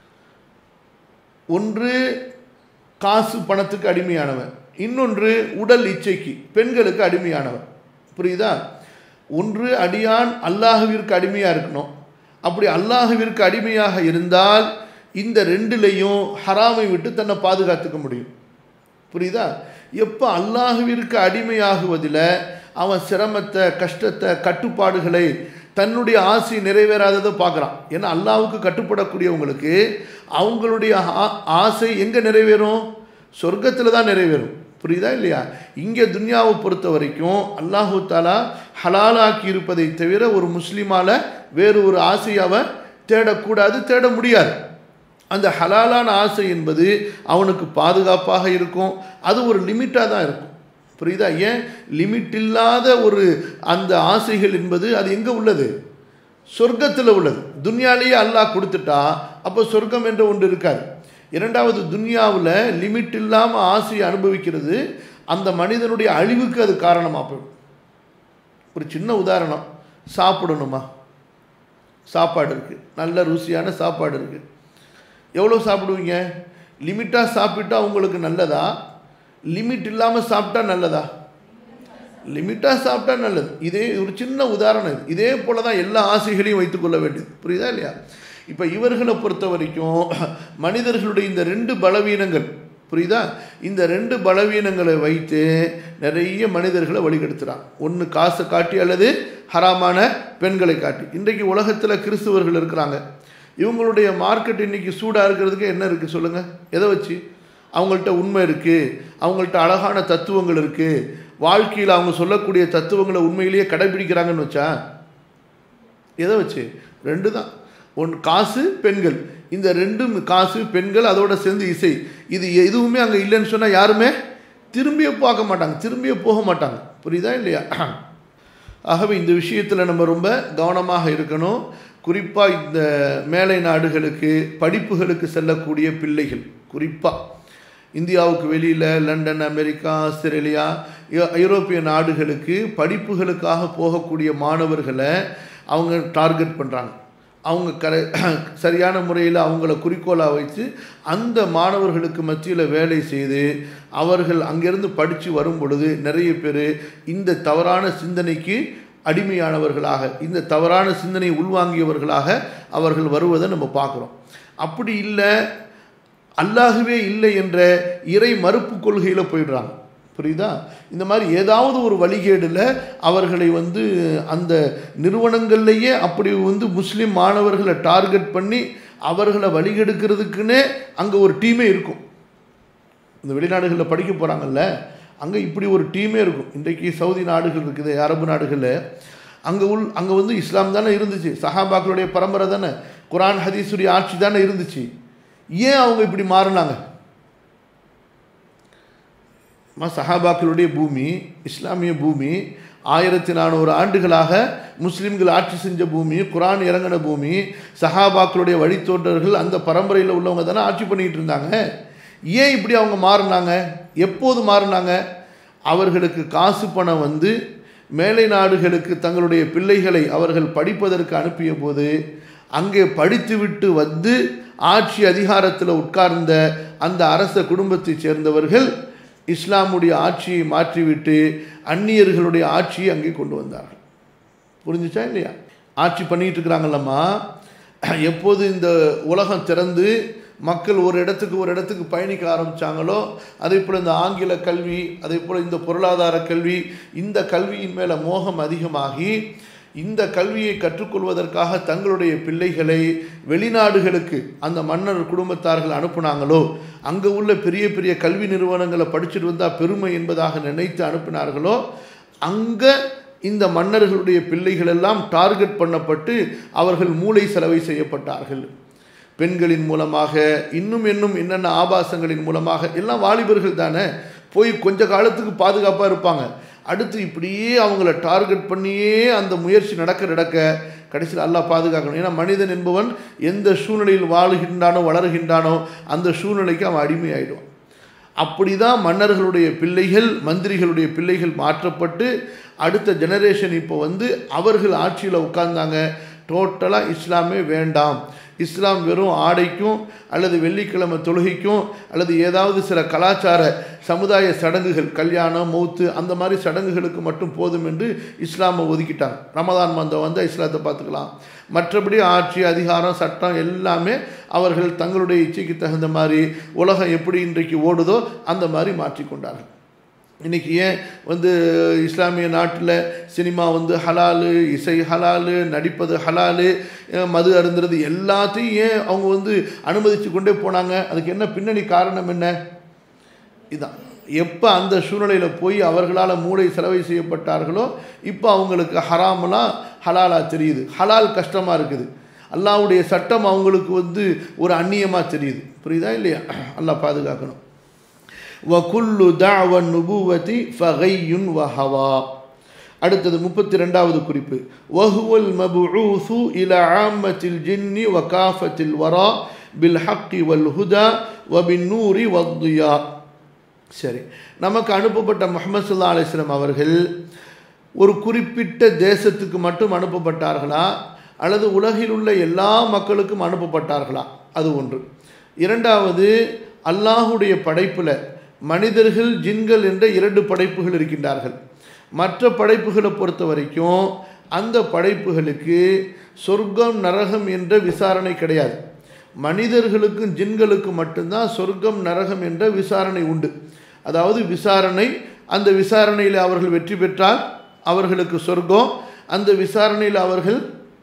ஒன்று காசு பணத்துக்கு அடிமையானவன் இன்னொன்று உடல் இச்சைக்கு பெண்களுக்கு அடிமையானவன் புரியுதா ஒன்று அடியான் அல்லாஹுவிற்கு அடிமையாக இருக்கணும் அப்படி அல்லாஹுவிற்கு அடிமையாக இருந்தால் இந்த ரெண்டுலேயும் ஹராமை விட்டு தன்னை பாதுகாத்துக்க முடியும் புரியுதா எப்போ அல்லாஹுவிற்கு அடிமையாகுவதில் அவன் சிரமத்தை கஷ்டத்தை கட்டுப்பாடுகளை தன்னுடைய ஆசை நிறைவேறாததை பார்க்குறான் ஏன்னா அல்லாவுக்கு கட்டுப்படக்கூடியவங்களுக்கு அவங்களுடைய ஆசை எங்கே நிறைவேறும் சொர்க்கத்தில் தான் நிறைவேறும் புரியுதா இல்லையா இங்கே துன்யாவை பொறுத்த வரைக்கும் அல்லாஹு தாலா ஹலாலாக்கி இருப்பதை தவிர ஒரு முஸ்லீமால் வேறு ஒரு ஆசையை அவன் தேடக்கூடாது தேட முடியாது அந்த ஹலாலான ஆசை என்பது அவனுக்கு பாதுகாப்பாக இருக்கும் அது ஒரு லிமிட்டாக தான் இருக்கும் புரியுதா ஏன் லிமிட் இல்லாத ஒரு அந்த ஆசைகள் என்பது அது எங்கே உள்ளது சொர்க்கத்தில் உள்ளது துன்யாலேயே அல்லாஹ் கொடுத்துட்டா அப்போ சொர்க்கம் என்ற ஒன்று இருக்காது இரண்டாவது துன்யாவில் லிமிட் இல்லாமல் ஆசையை அனுபவிக்கிறது அந்த மனிதனுடைய அழிவுக்கு அது காரணமாக போயிடும் ஒரு சின்ன உதாரணம் சாப்பிடணுமா சாப்பாடு இருக்குது நல்ல ருசியான சாப்பாடு இருக்குது எவ்வளோ சாப்பிடுவீங்க லிமிட்டாக சாப்பிட்டா உங்களுக்கு நல்லதா லிமிட் இல்லாமல் சாப்பிட்டா நல்லதா லிமிட்டாக சாப்பிட்டா நல்லது இதே ஒரு சின்ன உதாரணம் இது இதே போல தான் எல்லா ஆசைகளையும் வைத்துக்கொள்ள வேண்டியது புரியுதா இல்லையா இப்போ இவர்களை பொறுத்த வரைக்கும் மனிதர்களுடைய இந்த ரெண்டு பலவீனங்கள் புரியுதா இந்த ரெண்டு பலவீனங்களை வைத்து நிறைய மனிதர்களை வழிகெடுத்துறான் ஒன்று காசை காட்டி அல்லது ஹராமான பெண்களை காட்டி இன்றைக்கு உலகத்தில் கிறிஸ்துவர்கள் இருக்கிறாங்க இவங்களுடைய மார்க்கெட் இன்றைக்கி சூடாக இருக்கிறதுக்கு என்ன இருக்குது சொல்லுங்கள் எதை வச்சு அவங்கள்ட்ட உண்மை இருக்குது அவங்கள்ட்ட அழகான தத்துவங்கள் இருக்குது வாழ்க்கையில் அவங்க சொல்லக்கூடிய தத்துவங்களை உண்மையிலேயே கடைபிடிக்கிறாங்கன்னு வச்சா எதை வச்சு ரெண்டு தான் ஒன்று காசு பெண்கள் இந்த ரெண்டும் காசு பெண்கள் அதோட சேர்ந்து இசை இது எதுவுமே அங்கே இல்லைன்னு சொன்னால் யாருமே திரும்பியே பார்க்க மாட்டாங்க திரும்பியே போக மாட்டாங்க புரியுதா இல்லையா ஆகவே இந்த விஷயத்தில் நம்ம ரொம்ப கவனமாக இருக்கணும் குறிப்பாக இந்த மேலை நாடுகளுக்கு படிப்புகளுக்கு செல்லக்கூடிய பிள்ளைகள் குறிப்பாக இந்தியாவுக்கு வெளியில் லண்டன் அமெரிக்கா ஆஸ்திரேலியா ஐ- ஐரோப்பிய நாடுகளுக்கு படிப்புகளுக்காக போகக்கூடிய மாணவர்களை அவங்க டார்கெட் பண்ணுறாங்க அவங்க கரை சரியான முறையில் அவங்கள குறிக்கோளாக வைத்து அந்த மாணவர்களுக்கு மத்தியில் வேலை செய்து அவர்கள் அங்கேருந்து படித்து வரும் பொழுது நிறைய பேர் இந்த தவறான சிந்தனைக்கு அடிமையானவர்களாக இந்த தவறான சிந்தனை உள்வாங்கியவர்களாக அவர்கள் வருவதை நம்ம பார்க்குறோம் அப்படி இல்லை அல்லாஹுவே இல்லை என்ற இறை மறுப்பு கொள்கையில் போயிடுறாங்க புரியுதா இந்த மாதிரி ஏதாவது ஒரு வழிகேடில் அவர்களை வந்து அந்த நிறுவனங்கள்லேயே அப்படி வந்து முஸ்லீம் மாணவர்களை டார்கெட் பண்ணி அவர்களை வழிகெடுக்கிறதுக்குன்னே அங்கே ஒரு டீமே இருக்கும் இந்த வெளிநாடுகளில் படிக்க போகிறாங்கல்ல அங்கே இப்படி ஒரு டீமே இருக்கும் இன்றைக்கு சவுதி நாடுகள் இருக்குது அரபு நாடுகளில் அங்கே உள் அங்கே வந்து இஸ்லாம் தானே இருந்துச்சு சஹாபாக்களுடைய பரம்பரை தானே குரான் ஹதீஸுடைய ஆட்சி தானே இருந்துச்சு ஏன் அவங்க இப்படி மாறினாங்க அம்மா, சஹாபாக்களுடைய பூமி இஸ்லாமிய பூமி ஆயிரத்தி நானூறு ஆண்டுகளாக முஸ்லிம்கள் ஆட்சி செஞ்ச பூமி குரான் இறங்கின பூமி சஹாபாக்களுடைய வழித்தோன்றர்கள் அந்த பரம்பரையில் உள்ளவங்க தானே ஆட்சி பண்ணிட்டு இருந்தாங்க ஏன் இப்படி அவங்க மாறினாங்க எப்போது மாறினாங்க அவர்களுக்கு காசு பணம் வந்து மேலை நாடுகளுக்கு தங்களுடைய பிள்ளைகளை அவர்கள் படிப்பதற்கு அனுப்பிய போது அங்கே படித்துவிட்டு வந்து ஆட்சி அதிகாரத்தில் உட்கார்ந்த அந்த அரச குடும்பத்தைச் சேர்ந்தவர்கள் இஸ்லாமுடைய ஆட்சியை மாற்றிவிட்டு அந்நியர்களுடைய ஆட்சியை அங்கே கொண்டு வந்தார்கள் புரிஞ்சுச்சா இல்லையா ஆட்சி பண்ணிட்டு இருக்கிறாங்கல்லம்மா எப்போது இந்த உலகம் திறந்து மக்கள் ஒரு இடத்துக்கு ஒரு இடத்துக்கு பயணிக்க ஆரம்பித்தாங்களோ அதே போல் இந்த ஆங்கில கல்வி அதே போல் இந்த பொருளாதார கல்வி இந்த கல்வியின் மேலே மோகம் அதிகமாகி இந்த கல்வியை கற்றுக்கொள்வதற்காக தங்களுடைய பிள்ளைகளை வெளிநாடுகளுக்கு அந்த மன்னர் குடும்பத்தார்கள் அனுப்புனாங்களோ அங்கே உள்ள பெரிய பெரிய கல்வி நிறுவனங்களை படிச்சுட்டு வந்தால் பெருமை என்பதாக நினைத்து அனுப்பினார்களோ அங்கே இந்த மன்னர்களுடைய பிள்ளைகள் எல்லாம் டார்கெட் பண்ணப்பட்டு அவர்கள் மூளை செலவை செய்யப்பட்டார்கள் பெண்களின் மூலமாக இன்னும் இன்னும் என்னென்ன ஆபாசங்களின் மூலமாக எல்லாம் வாலிபர்கள் தானே போய் கொஞ்ச காலத்துக்கு பாதுகாப்பாக இருப்பாங்க அடுத்து இப்படியே அவங்கள டார்கெட் பண்ணியே அந்த முயற்சி நடக்க நடக்க கடைசியில் அல்லாஹ் பாதுகாக்கணும் ஏன்னா மனிதன் என்பவன் எந்த சூழ்நிலையில் வாழுகின்றானோ வளர்கின்றானோ அந்த சூழ்நிலைக்கு அவன் அடிமையாயிடுவான் அப்படிதான் மன்னர்களுடைய பிள்ளைகள் மந்திரிகளுடைய பிள்ளைகள் மாற்றப்பட்டு அடுத்த ஜெனரேஷன் இப்போ வந்து அவர்கள் ஆட்சியில் உட்கார்ந்தாங்க டோட்டலாக இஸ்லாமே வேண்டாம் இஸ்லாம் வெறும் ஆடைக்கும் அல்லது வெள்ளிக்கிழமை தொழுகைக்கும் அல்லது ஏதாவது சில கலாச்சார சமுதாய சடங்குகள் கல்யாணம் மௌத்து அந்த மாதிரி சடங்குகளுக்கு மட்டும் போதும் என்று இஸ்லாமை ஒதுக்கிட்டாங்க ரமதான் மந்தம் வந்தால் இஸ்லாத்தை பார்த்துக்கலாம் மற்றபடி ஆட்சி அதிகாரம் சட்டம் எல்லாமே அவர்கள் தங்களுடைய இச்சைக்கு தகுந்த மாதிரி உலகம் எப்படி இன்றைக்கு ஓடுதோ அந்த மாதிரி மாற்றிக்கொண்டார்கள் இன்றைக்கி ஏன் வந்து இஸ்லாமிய நாட்டில் சினிமா வந்து ஹலாலு இசை ஹலாலு நடிப்பது ஹலாலு அஹ் மது அருந்துறது எல்லாத்தையும் ஏன் அவங்க வந்து அனுமதித்து கொண்டே போனாங்க அதுக்கு என்ன பின்னணி காரணம் என்ன இதான் எப்போ அந்த சூழ்நிலையில் போய் அவர்களால் மூளை செலவை செய்யப்பட்டார்களோ இப்போ அவங்களுக்கு ஹராமெல்லாம் ஹலாலாக தெரியுது ஹலால் கஷ்டமாக இருக்குது அல்லாவுடைய சட்டம் அவங்களுக்கு வந்து ஒரு அந்நியமாக தெரியுது புரியுதா இல்லையா அல்லாஹ் பாதுகாக்கணும் வகுல்லு தாவன் நுபுவதி ஃபகையுன் வஹவா அடுத்தது முப்பத்தி ரெண்டாவது குறிப்பு வஹுவல் மபுஊசு இல ஆம்மத்தில் ஜின்னி வகாஃபத்தில் வரா பில் ஹக்கி வல் ஹுதா வபின் நூரி வத்துயா சரி நமக்கு அனுப்பப்பட்ட முகமது சல்லா அலிஸ்லாம் அவர்கள் ஒரு குறிப்பிட்ட தேசத்துக்கு மட்டும் அனுப்பப்பட்டார்களா அல்லது உலகில் உள்ள எல்லா மக்களுக்கும் அனுப்பப்பட்டார்களா அது ஒன்று இரண்டாவது அல்லாஹுடைய படைப்பில் மனிதர்கள் ஜின்கள் என்ற இரண்டு படைப்புகள் இருக்கின்றார்கள் மற்ற படைப்புகளை பொறுத்த வரைக்கும் அந்த படைப்புகளுக்கு சொர்க்கம் நரகம் என்ற விசாரணை கிடையாது மனிதர்களுக்கும் ஜின்களுக்கும் மட்டும்தான் சொர்க்கம் நரகம் என்ற விசாரணை உண்டு அதாவது விசாரணை அந்த விசாரணையில் அவர்கள் வெற்றி பெற்றால் அவர்களுக்கு சொர்க்கம் அந்த விசாரணையில் அவர்கள்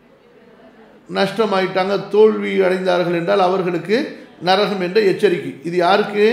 நஷ்டமாயிட்டாங்க தோல்வி அடைந்தார்கள் என்றால் அவர்களுக்கு நரகம் என்ற எச்சரிக்கை இது யாருக்கு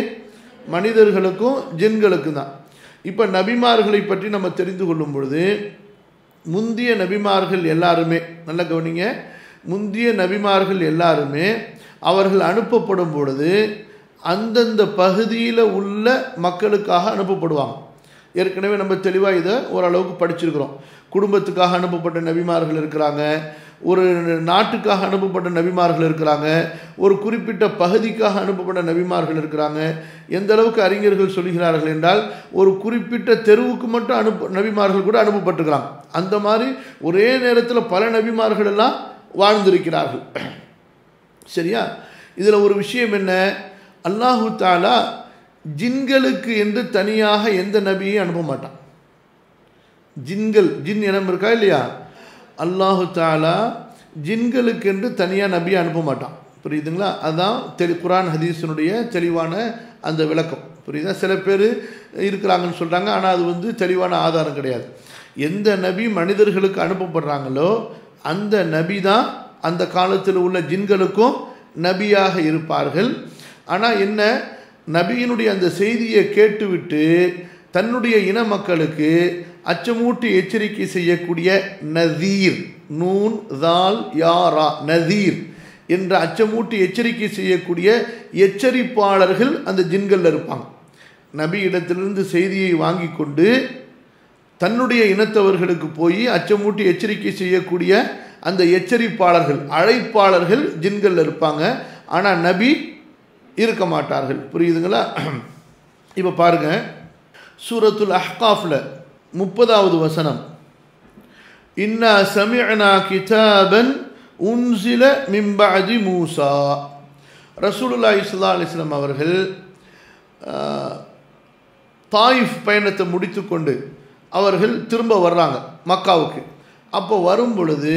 மனிதர்களுக்கும் ஜின்களுக்கும் தான் இப்போ நபிமார்களை பற்றி நம்ம தெரிந்து கொள்ளும் பொழுது முந்திய நபிமார்கள் எல்லாருமே நல்ல கவனிங்க முந்திய நபிமார்கள் எல்லாருமே அவர்கள் அனுப்பப்படும் பொழுது அந்தந்த பகுதியில் உள்ள மக்களுக்காக அனுப்பப்படுவாங்க ஏற்கனவே நம்ம தெளிவாக இதை ஓரளவுக்கு படிச்சிருக்கிறோம் குடும்பத்துக்காக அனுப்பப்பட்ட நபிமார்கள் இருக்கிறாங்க ஒரு நாட்டுக்காக அனுப்பப்பட்ட நபிமார்கள் இருக்கிறாங்க ஒரு குறிப்பிட்ட பகுதிக்காக அனுப்பப்பட்ட நபிமார்கள் இருக்கிறாங்க எந்த அளவுக்கு அறிஞர்கள் சொல்கிறார்கள் என்றால் ஒரு குறிப்பிட்ட தெருவுக்கு மட்டும் அனுப்ப நபிமார்கள் கூட அனுப்பப்பட்டிருக்கிறாங்க அந்த மாதிரி ஒரே நேரத்தில் பல நபிமார்கள் எல்லாம் வாழ்ந்திருக்கிறார்கள் சரியா இதில் ஒரு விஷயம் என்ன அல்லாஹு தாலா ஜின்களுக்கு என்று தனியாக எந்த நபியையும் அனுப்ப மாட்டான் ஜின்கள் ஜின் இனம் இருக்கா இல்லையா அல்லாஹு தாலா ஜின்களுக்கு என்று தனியாக நபியை அனுப்ப மாட்டான் புரியுதுங்களா அதுதான் தெளி குரான் ஹதீஸினுடைய தெளிவான அந்த விளக்கம் புரியுதா சில பேர் இருக்கிறாங்கன்னு சொல்கிறாங்க ஆனால் அது வந்து தெளிவான ஆதாரம் கிடையாது எந்த நபி மனிதர்களுக்கு அனுப்பப்படுறாங்களோ அந்த நபி தான் அந்த காலத்தில் உள்ள ஜின்களுக்கும் நபியாக இருப்பார்கள் ஆனால் என்ன நபியினுடைய அந்த செய்தியை கேட்டுவிட்டு தன்னுடைய இன மக்களுக்கு அச்சமூட்டி எச்சரிக்கை செய்யக்கூடிய நதீர் நூன் தால் யாரா நதீர் என்ற அச்சமூட்டி எச்சரிக்கை செய்யக்கூடிய எச்சரிப்பாளர்கள் அந்த ஜின்களில் இருப்பாங்க நபி இடத்திலிருந்து செய்தியை வாங்கி கொண்டு தன்னுடைய இனத்தவர்களுக்கு போய் அச்சமூட்டி எச்சரிக்கை செய்யக்கூடிய அந்த எச்சரிப்பாளர்கள் அழைப்பாளர்கள் ஜின்களில் இருப்பாங்க ஆனால் நபி இருக்க மாட்டார்கள் புரியுதுங்களா இப்போ பாருங்க சூரத்துல் அஹ்காஃபில் முப்பதாவது வசனம் இன்னா சமிஅனா கிதாபன் உன்சில மிம்பஅதி மூசா ரசூலுல்லாஹி ஸல்லல்லாஹு அலைஹி வஸல்லம் அவர்கள் தாயிஃப் பயணத்தை முடித்துக்கொண்டு அவர்கள் திரும்ப வர்றாங்க மக்காவுக்கு அப்போ வரும் பொழுது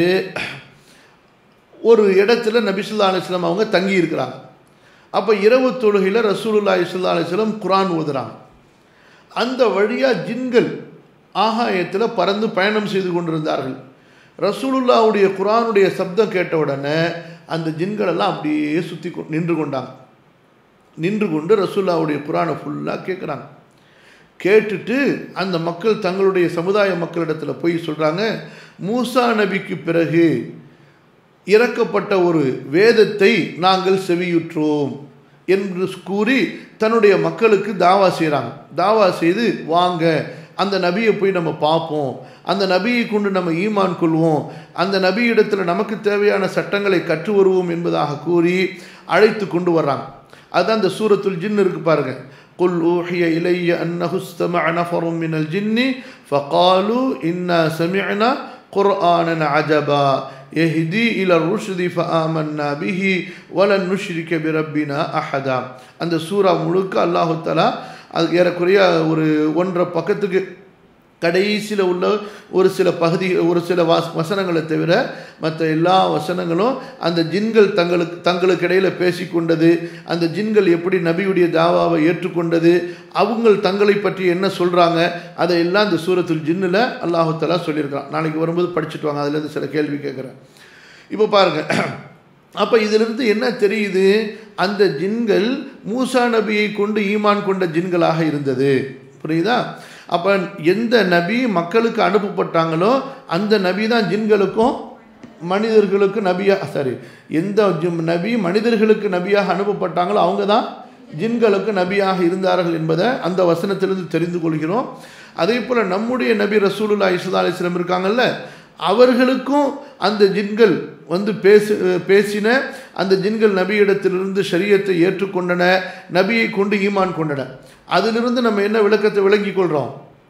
ஒரு இடத்துல நபிசுல்லா அலிஸ்லாம் அவங்க தங்கி இருக்கிறாங்க அப்போ இரவு தொழுகையில் ரசூலுல்லா இஸ்லா அலிஸ்லாம் குரான் ஓதுறாங்க அந்த வழியாக ஜின்கள் ஆகாயத்தில் பறந்து பயணம் செய்து கொண்டிருந்தார்கள் ரசூலுல்லாவுடைய குரானுடைய சப்தம் கேட்ட உடனே அந்த ஜின்களெல்லாம் அப்படியே சுற்றி நின்று கொண்டாங்க நின்று கொண்டு ரசூல்லாவுடைய குரானை ஃபுல்லாக கேட்குறாங்க கேட்டுட்டு அந்த மக்கள் தங்களுடைய சமுதாய மக்களிடத்தில் போய் சொல்கிறாங்க மூசா நபிக்கு பிறகு இறக்கப்பட்ட ஒரு வேதத்தை நாங்கள் செவியுற்றோம் என்று கூறி தன்னுடைய மக்களுக்கு தாவா செய்கிறாங்க தாவா செய்து வாங்க அந்த நபியை போய் நம்ம பார்ப்போம் அந்த நபியை கொண்டு நம்ம ஈமான் கொள்வோம் அந்த நபியிடத்தில் நமக்கு தேவையான சட்டங்களை கற்று வருவோம் என்பதாக கூறி அழைத்து கொண்டு வர்றாங்க அதுதான் அந்த சூரத்துல் ஜின் இருக்கு பாருங்க قل أوحي إلي أنه استمع نفر من الجن فقالوا إنا سمعنا قرآنا عجبا يهدي إلى الرشد فآمنا به ولن نشرك بربنا أحدا அந்த சூரா முழுக்க அல்லாஹு தலா அது ஏறக்குறைய ஒரு ஒன்றரை பக்கத்துக்கு கடைசியில் உள்ள ஒரு சில பகுதி ஒரு சில வாஸ் வசனங்களை தவிர மற்ற எல்லா வசனங்களும் அந்த ஜின்கள் தங்களுக்கு தங்களுக்கு இடையில் பேசி கொண்டது அந்த ஜின்கள் எப்படி நபியுடைய தாவாவை ஏற்றுக்கொண்டது அவங்க தங்களை பற்றி என்ன சொல்கிறாங்க அதை எல்லாம் இந்த சூரத்துல் ஜின்னில் அல்லாஹுத்தலா சொல்லியிருக்கிறான் நாளைக்கு வரும்போது படிச்சுட்டு வாங்க அதுலேருந்து சில கேள்வி கேட்குறேன் இப்போ பாருங்கள் அப்போ இதிலிருந்து என்ன தெரியுது அந்த ஜின்கள் மூசா நபியை கொண்டு ஈமான் கொண்ட ஜின்களாக இருந்தது புரியுதா அப்போ எந்த நபி மக்களுக்கு அனுப்பப்பட்டாங்களோ அந்த நபி தான் ஜின்களுக்கும் மனிதர்களுக்கு நபியாக சாரி எந்த நபி மனிதர்களுக்கு நபியாக அனுப்பப்பட்டாங்களோ அவங்க தான் ஜின்களுக்கு நபியாக இருந்தார்கள் என்பதை அந்த வசனத்திலிருந்து தெரிந்து கொள்கிறோம் அதே போல் நம்முடைய நபி ரசூலுல்லா இஸ்லா அலிஸ்லம் இருக்காங்கல்ல அவர்களுக்கும் அந்த ஜின்கள் வந்து பேசு பேசின அந்த ஜின்கள் நபியிடத்திலிருந்து ஷரியத்தை ஏற்றுக்கொண்டன நபியை கொண்டு ஈமான் கொண்டன அதிலிருந்து நம்ம என்ன விளக்கத்தை விளங்கி கொள்கிறோம்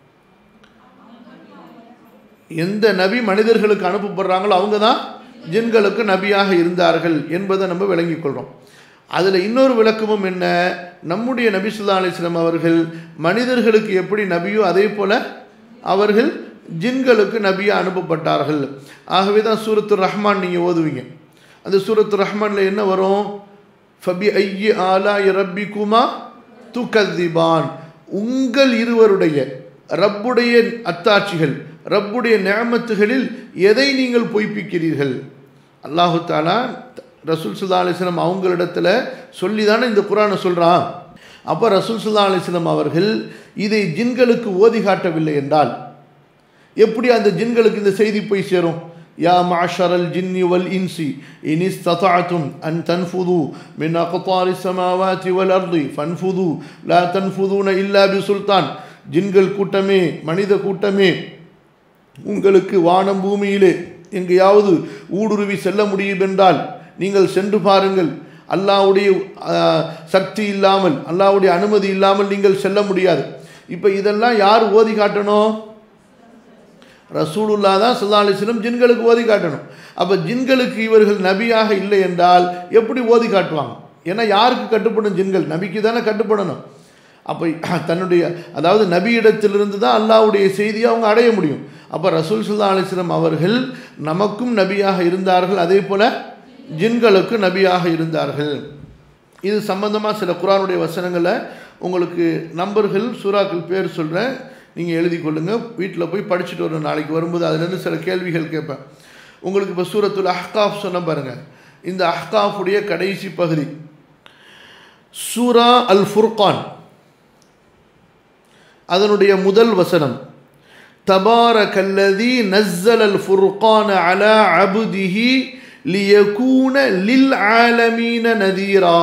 எந்த நபி மனிதர்களுக்கு அனுப்பப்படுறாங்களோ அவங்க தான் ஜின்களுக்கு நபியாக இருந்தார்கள் என்பதை நம்ம விளங்கி கொள்கிறோம் அதில் இன்னொரு விளக்கமும் என்ன நம்முடைய நபி சுல்லா அலிஸ்லாம் அவர்கள் மனிதர்களுக்கு எப்படி நபியோ அதே போல் அவர்கள் ஜின்களுக்கு நபியாக அனுப்பப்பட்டார்கள் ஆகவே தான் சூரத்து ரஹ்மான் நீங்கள் ஓதுவீங்க அந்த சூரத்து ரஹ்மானில் என்ன வரும் ஃபபி ஐய ஆலா ரப்பி குமா துகதிபான் உங்கள் இருவருடைய ரப்புடைய அத்தாட்சிகள் ரப்புடைய நியமத்துகளில் எதை நீங்கள் பொய்ப்பிக்கிறீர்கள் அல்லாஹு தாலா ரசூல் சுல்லா அலிஸ்லாம் அவங்களிடத்துல சொல்லி தானே இந்த குரானை சொல்கிறான் அப்போ ரசூல் சுல்லா அலிஸ்லாம் அவர்கள் இதை ஜின்களுக்கு ஓதி காட்டவில்லை என்றால் எப்படி அந்த ஜின்களுக்கு இந்த செய்தி போய் சேரும் யா மாஷரல் ஜின்னி வல் இன்சி இன் இஸ்ததாத்தும் அன் தன்ஃபுது மின் அக்தாரி சமாவாத்தி வல் அர்தி ஃபன்ஃபுது லா தன்ஃபுதுன இல்லா பி சுல்தான் ஜின்கள் கூட்டமே மனித கூட்டமே உங்களுக்கு வானம் பூமியிலே எங்கேயாவது ஊடுருவி செல்ல முடியும் என்றால் நீங்கள் சென்று பாருங்கள் அல்லாவுடைய சக்தி இல்லாமல் அல்லாவுடைய அனுமதி இல்லாமல் நீங்கள் செல்ல முடியாது இப்போ இதெல்லாம் யார் ஓதி காட்டணும் ரசூலுல்லா தான் சல்லா அலிஸ்லம் ஜின்களுக்கு ஓதி காட்டணும் அப்போ ஜின்களுக்கு இவர்கள் நபியாக இல்லை என்றால் எப்படி ஓதி காட்டுவாங்க ஏன்னா யாருக்கு கட்டுப்படும் ஜின்கள் நபிக்கு தானே கட்டுப்படணும் அப்போ தன்னுடைய அதாவது நபியிடத்திலிருந்து தான் அல்லாவுடைய செய்தியை அவங்க அடைய முடியும் அப்போ ரசூல் சுல்லா அலிஸ்லம் அவர்கள் நமக்கும் நபியாக இருந்தார்கள் அதே போல் ஜின்களுக்கு நபியாக இருந்தார்கள் இது சம்பந்தமாக சில குரானுடைய வசனங்களை உங்களுக்கு நம்பர்கள் சூறாக்கள் பேர் சொல்கிறேன் நீங்கள் எழுதி கொள்ளுங்கள் வீட்டில் போய் படிச்சுட்டு வரும் நாளைக்கு வரும்போது அதுலேருந்து சில கேள்விகள் கேட்பேன் உங்களுக்கு இப்போ சூரத்துல் அஹ்காஃப் சொன்ன பாருங்கள் இந்த அஹ்காஃபுடைய கடைசி பகுதி சூரா அல் ஃபுர்கான் அதனுடைய முதல் வசனம் தபாரக் அல்லதி நஸ்ஸல் அல் ஃபுர்கான அலா அபுதிஹி லியகூன லில் ஆலமீன நதீரா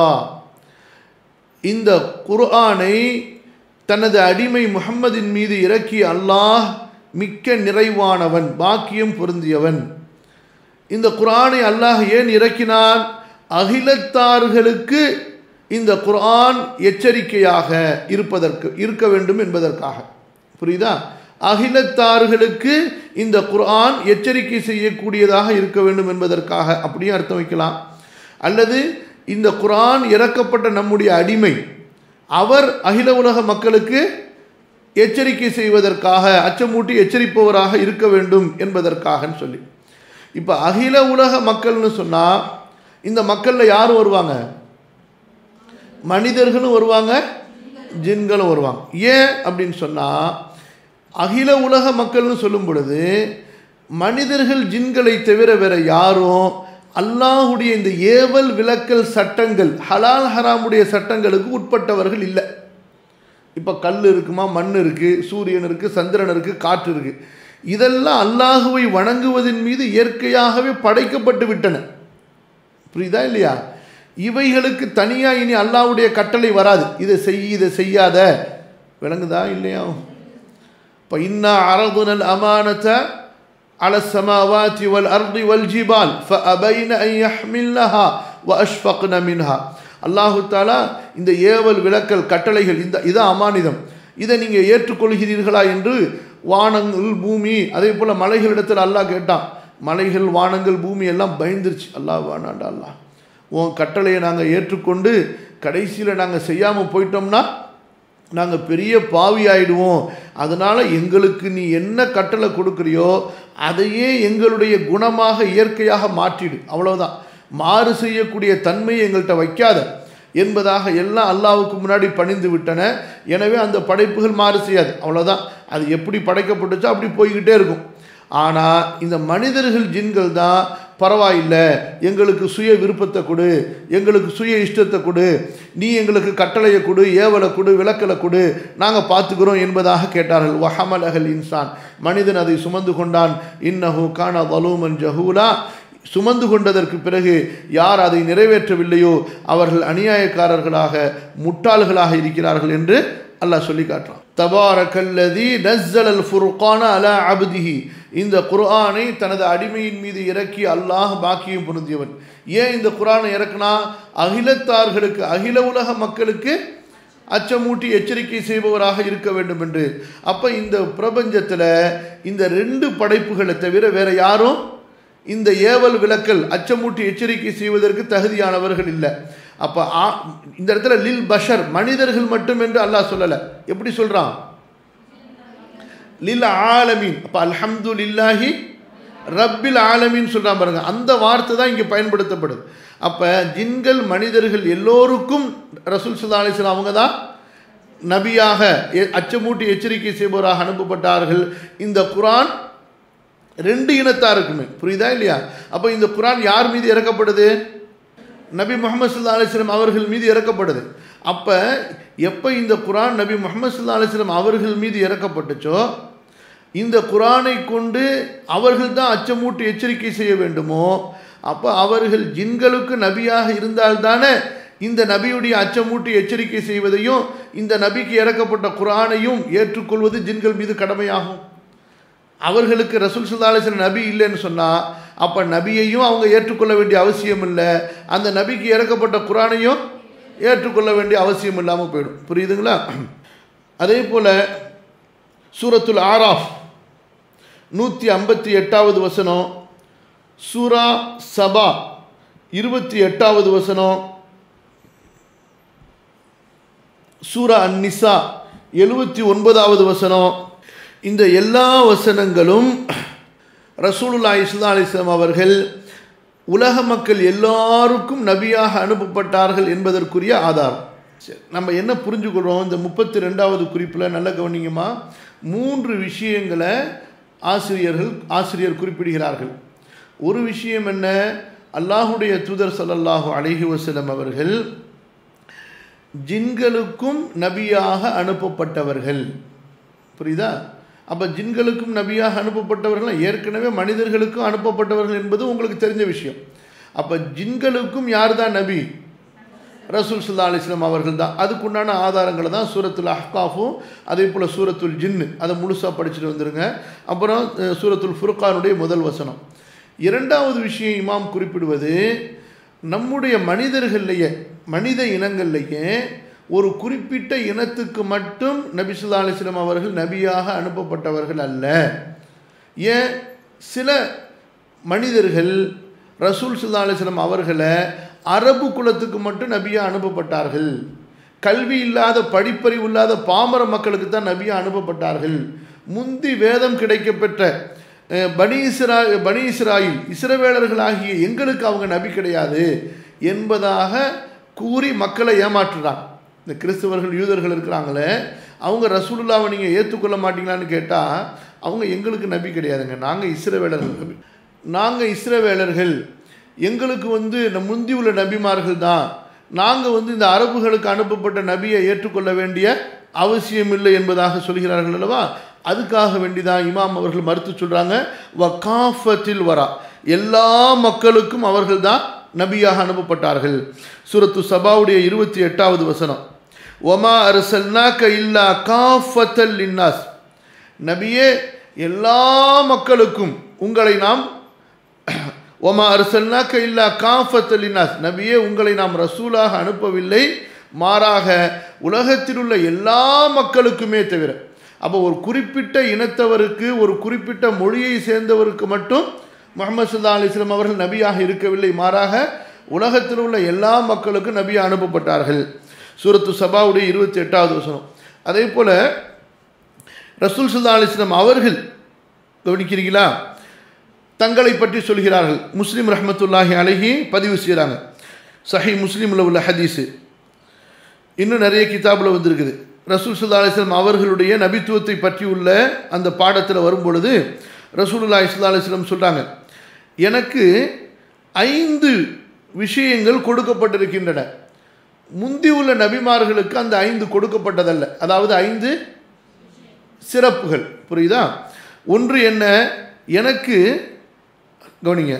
இந்த குர்ஆனை தனது அடிமை முகம்மதின் மீது இறக்கிய அல்லாஹ் மிக்க நிறைவானவன் பாக்கியம் பொருந்தியவன் இந்த குர்ஆனை அல்லாஹ் ஏன் இறக்கினான் அகிலத்தார்களுக்கு இந்த குர்ஆன் எச்சரிக்கையாக இருப்பதற்கு இருக்க வேண்டும் என்பதற்காக புரியுதா அகிலத்தார்களுக்கு இந்த குர்ஆன் எச்சரிக்கை செய்யக்கூடியதாக இருக்க வேண்டும் என்பதற்காக அப்படியே அர்த்தம் வைக்கலாம் அல்லது இந்த குர்ஆன் இறக்கப்பட்ட நம்முடைய அடிமை அவர் அகில உலக மக்களுக்கு எச்சரிக்கை செய்வதற்காக அச்சமூட்டி எச்சரிப்பவராக இருக்க வேண்டும் என்பதற்காகன்னு சொல்லி இப்போ அகில உலக மக்கள்னு சொன்னால் இந்த மக்களில் யார் வருவாங்க மனிதர்களும் வருவாங்க ஜின்களும் வருவாங்க ஏன் அப்படின்னு சொன்னால் அகில உலக மக்கள்னு சொல்லும் பொழுது மனிதர்கள் ஜின்களை தவிர வேற யாரும் அல்லாஹுடைய இந்த ஏவல் விளக்கல் சட்டங்கள் ஹலால் ஹராமுடைய சட்டங்களுக்கு உட்பட்டவர்கள் இல்லை இப்போ கல் இருக்குமா மண் இருக்குது சூரியன் இருக்குது சந்திரன் இருக்குது காற்று இருக்குது இதெல்லாம் அல்லாஹுவை வணங்குவதன் மீது இயற்கையாகவே படைக்கப்பட்டு விட்டன புரியுதா இல்லையா இவைகளுக்கு தனியாக இனி அல்லாஹுடைய கட்டளை வராது இதை செய் இதை செய்யாத விளங்குதா இல்லையா இப்போ இன்னா அரதுனல் அமானத்தை على السماوات والأرض والجبال فأبين أن يحملنها وأشفقن منها அல்லாஹு தாலா இந்த ஏவல் விளக்கல் கட்டளைகள் இந்த இதான் அமானிதம் இதை நீங்கள் ஏற்றுக்கொள்கிறீர்களா என்று வானங்கள் பூமி அதே போல் மலைகளிடத்தில் அல்லாஹ் கேட்டான் மலைகள் வானங்கள் பூமி எல்லாம் பயந்துருச்சு அல்லாஹ் வானாண்டா அல்லாஹ் உன் கட்டளையை நாங்கள் ஏற்றுக்கொண்டு கடைசியில் நாங்கள் செய்யாமல் போயிட்டோம்னா நாங்கள் பெரிய பாவி ஆயிடுவோம் அதனால் எங்களுக்கு நீ என்ன கட்டளை கொடுக்குறியோ அதையே எங்களுடைய குணமாக இயற்கையாக மாற்றிடு அவ்வளோதான் மாறு செய்யக்கூடிய தன்மையை எங்கள்கிட்ட வைக்காத என்பதாக எல்லாம் அல்லாவுக்கு முன்னாடி பணிந்து விட்டன எனவே அந்த படைப்புகள் மாறு செய்யாது அவ்வளோதான் அது எப்படி படைக்கப்பட்டுச்சோ அப்படி போய்கிட்டே இருக்கும் ஆனால் இந்த மனிதர்கள் ஜின்கள் தான் பரவாயில்லை எங்களுக்கு சுய விருப்பத்தை கொடு எங்களுக்கு சுய இஷ்டத்தை கொடு நீ எங்களுக்கு கட்டளையை கொடு ஏவலை கொடு விளக்கலை கொடு நாங்கள் பார்த்துக்கிறோம் என்பதாக கேட்டார்கள் வஹமல் அகல் இன்சான் மனிதன் அதை சுமந்து கொண்டான் இன்னஹு கான வலூமன் ஜஹூலா சுமந்து கொண்டதற்கு பிறகு யார் அதை நிறைவேற்றவில்லையோ அவர்கள் அநியாயக்காரர்களாக முட்டாள்களாக இருக்கிறார்கள் என்று அல்லாஹ் சொல்லி காட்டுறான் தபாரக்கல்லதி நஸ்ஸல் அல் ஃபுர்கான அலா அப்திஹி இந்த குர்ஆனை தனது அடிமையின் மீது இறக்கி அல்லாஹ் பாக்கியம் பொருந்தியவன் ஏன் இந்த குர்ஆனை இறக்குனா அகிலத்தார்களுக்கு அகில உலக மக்களுக்கு அச்சமூட்டி எச்சரிக்கை செய்பவராக இருக்க வேண்டும் என்று அப்போ இந்த பிரபஞ்சத்தில் இந்த ரெண்டு படைப்புகளை தவிர வேற யாரும் இந்த ஏவல் விளக்கல் அச்சமூட்டி எச்சரிக்கை செய்வதற்கு தகுதியானவர்கள் இல்லை அப்போ இந்த இடத்துல லில் பஷர் மனிதர்கள் மட்டும் என்று அல்லாஹ் சொல்லலை எப்படி சொல்கிறான் லில் ஆலமீன் அப்போ அல்ஹம்து லில்லாஹி ரப்பில் ஆலமின்னு சொல்கிறான் பாருங்க அந்த வார்த்தை தான் இங்கே பயன்படுத்தப்படுது அப்போ ஜின்கள் மனிதர்கள் எல்லோருக்கும் ரசூல் சுல்லா அலிஸ்லாம் அவங்க தான் நபியாக அச்சமூட்டி எச்சரிக்கை செய்பவராக அனுப்பப்பட்டார்கள் இந்த குரான் ரெண்டு இனத்தாருக்குமே புரியுதா இல்லையா அப்போ இந்த குரான் யார் மீது இறக்கப்படுது நபி முகமது சுல்லா அலிஸ்லாம் அவர்கள் மீது இறக்கப்படுது அப்போ எப்போ இந்த குரான் நபி முகமது சுல்லா அலிஸ்லாம் அவர்கள் மீது இறக்கப்பட்டுச்சோ இந்த குரானை கொண்டு அவர்கள் தான் அச்சமூட்டி எச்சரிக்கை செய்ய வேண்டுமோ அப்போ அவர்கள் ஜின்களுக்கு நபியாக இருந்தால்தானே இந்த நபியுடைய அச்சமூட்டி எச்சரிக்கை செய்வதையும் இந்த நபிக்கு இறக்கப்பட்ட குரானையும் ஏற்றுக்கொள்வது ஜின்கள் மீது கடமையாகும் அவர்களுக்கு ரசூல் சுல்லாலேசன் நபி இல்லைன்னு சொன்னால் அப்போ நபியையும் அவங்க ஏற்றுக்கொள்ள வேண்டிய அவசியம் இல்லை அந்த நபிக்கு இறக்கப்பட்ட குரானையும் ஏற்றுக்கொள்ள வேண்டிய அவசியம் இல்லாமல் போயிடும் புரியுதுங்களா அதே போல் சூரத்துல் ஆராஃப் நூற்றி ஐம்பத்தி எட்டாவது வசனம் சூரா சபா இருபத்தி எட்டாவது வசனம் சூரா அந்நிசா எழுபத்தி ஒன்பதாவது வசனம் இந்த எல்லா வசனங்களும் ரசூலுல்லா இஸ்லா அலிஸ்லாம் அவர்கள் உலக மக்கள் எல்லாருக்கும் நபியாக அனுப்பப்பட்டார்கள் என்பதற்குரிய ஆதாரம் சரி நம்ம என்ன புரிஞ்சுக்கிறோம் இந்த முப்பத்தி ரெண்டாவது குறிப்பில் நல்ல கவனிங்கம்மா மூன்று விஷயங்களை ஆசிரியர்கள் ஆசிரியர் குறிப்பிடுகிறார்கள் ஒரு விஷயம் என்ன அல்லாஹுடைய தூதர் சல்லல்லாஹு அலைஹி வசலம் அவர்கள் ஜின்களுக்கும் நபியாக அனுப்பப்பட்டவர்கள் புரியுதா அப்போ ஜின்களுக்கும் நபியாக அனுப்பப்பட்டவர்கள் ஏற்கனவே மனிதர்களுக்கும் அனுப்பப்பட்டவர்கள் என்பது உங்களுக்கு தெரிஞ்ச விஷயம் அப்போ ஜின்களுக்கும் யார் தான் நபி ரசூல் சுல்லா அலிஸ்லாம் அவர்கள் தான் அதுக்குண்டான ஆதாரங்களை தான் சூரத்துல் அஹ்காஃபும் அதே போல் சூரத்துல் ஜின்னு அதை முழுசாக படிச்சுட்டு வந்துடுங்க அப்புறம் சூரத்துல் ஃபுர்கானுடைய முதல் வசனம் இரண்டாவது விஷயம் இமாம் குறிப்பிடுவது நம்முடைய மனிதர்கள்லேயே மனித இனங்கள்லேயே ஒரு குறிப்பிட்ட இனத்துக்கு மட்டும் நபி சுல்லா அலிஸ்லாம் அவர்கள் நபியாக அனுப்பப்பட்டவர்கள் அல்ல ஏன் சில மனிதர்கள் ரசூல் சுல்லா அலிஸ்லாம் அவர்களை அரபு குலத்துக்கு மட்டும் நபியாக அனுப்பப்பட்டார்கள் கல்வி இல்லாத படிப்பறிவு இல்லாத பாமர மக்களுக்கு தான் நபியாக அனுப்பப்பட்டார்கள் முந்தி வேதம் கிடைக்கப்பெற்ற பனி இஸ்ரா பனி இஸ்ராயில் இஸ்ரவேலர்களாகிய எங்களுக்கு அவங்க நபி கிடையாது என்பதாக கூறி மக்களை ஏமாற்றுறாங்க இந்த கிறிஸ்தவர்கள் யூதர்கள் இருக்கிறாங்களே அவங்க ரசூலுல்லாவை நீங்கள் ஏற்றுக்கொள்ள மாட்டீங்களான்னு கேட்டால் அவங்க எங்களுக்கு நபி கிடையாதுங்க நாங்கள் இஸ்ரவேலர்கள் நபி நாங்கள் இஸ்ரவேலர்கள் எங்களுக்கு வந்து முந்தி உள்ள நபிமார்கள் தான் நாங்கள் வந்து இந்த அரபுகளுக்கு அனுப்பப்பட்ட நபியை ஏற்றுக்கொள்ள வேண்டிய அவசியம் இல்லை என்பதாக சொல்கிறார்கள் அல்லவா அதுக்காக வேண்டிதான் இமாம் அவர்கள் மறுத்து சொல்கிறாங்க வகாஃபத்தில் வரா எல்லா மக்களுக்கும் அவர்கள் தான் நபியாக அனுப்பப்பட்டார்கள் சூரத்து சபாவுடைய இருபத்தி எட்டாவது வசனம் ஒமா அரசல்னாக்க இல்லா காஃபத்தல் இன்னாஸ் நபியே எல்லா மக்களுக்கும் உங்களை நாம் ஒமா அரசல்னாக்க இல்லா காஃபத்தல் இன்னாஸ் நபியே உங்களை நாம் ரசூலாக அனுப்பவில்லை மாறாக உலகத்தில் உள்ள எல்லா மக்களுக்குமே தவிர அப்போ ஒரு குறிப்பிட்ட இனத்தவருக்கு ஒரு குறிப்பிட்ட மொழியை சேர்ந்தவருக்கு மட்டும் முகமது சுல்லா அலிஸ்லாம் அவர்கள் நபியாக இருக்கவில்லை மாறாக உலகத்தில் உள்ள எல்லா மக்களுக்கும் நபியாக அனுப்பப்பட்டார்கள் சூரத்து சபாவுடைய இருபத்தி எட்டாவது வசனம் அதே போல் ரசூல் சுல்லா அலிஸ்லாம் அவர்கள் கவனிக்கிறீங்களா தங்களை பற்றி சொல்கிறார்கள் முஸ்லீம் ரஹமத்துல்லாஹி அழகி பதிவு செய்கிறாங்க சஹி முஸ்லீமில் உள்ள ஹதீஸு இன்னும் நிறைய கிதாபில் வந்திருக்குது ரசூல் சுல்லா அலிஸ்லாம் அவர்களுடைய நபித்துவத்தை பற்றி உள்ள அந்த பாடத்தில் வரும்பொழுது ரசூலுல்லா இஸ்லா அலிஸ்லாம் சொல்கிறாங்க எனக்கு ஐந்து விஷயங்கள் கொடுக்கப்பட்டிருக்கின்றன முந்தி உள்ள நபிமார்களுக்கு அந்த ஐந்து கொடுக்கப்பட்டதல்ல அதாவது ஐந்து சிறப்புகள் புரியுதா ஒன்று என்ன எனக்கு கவனிங்க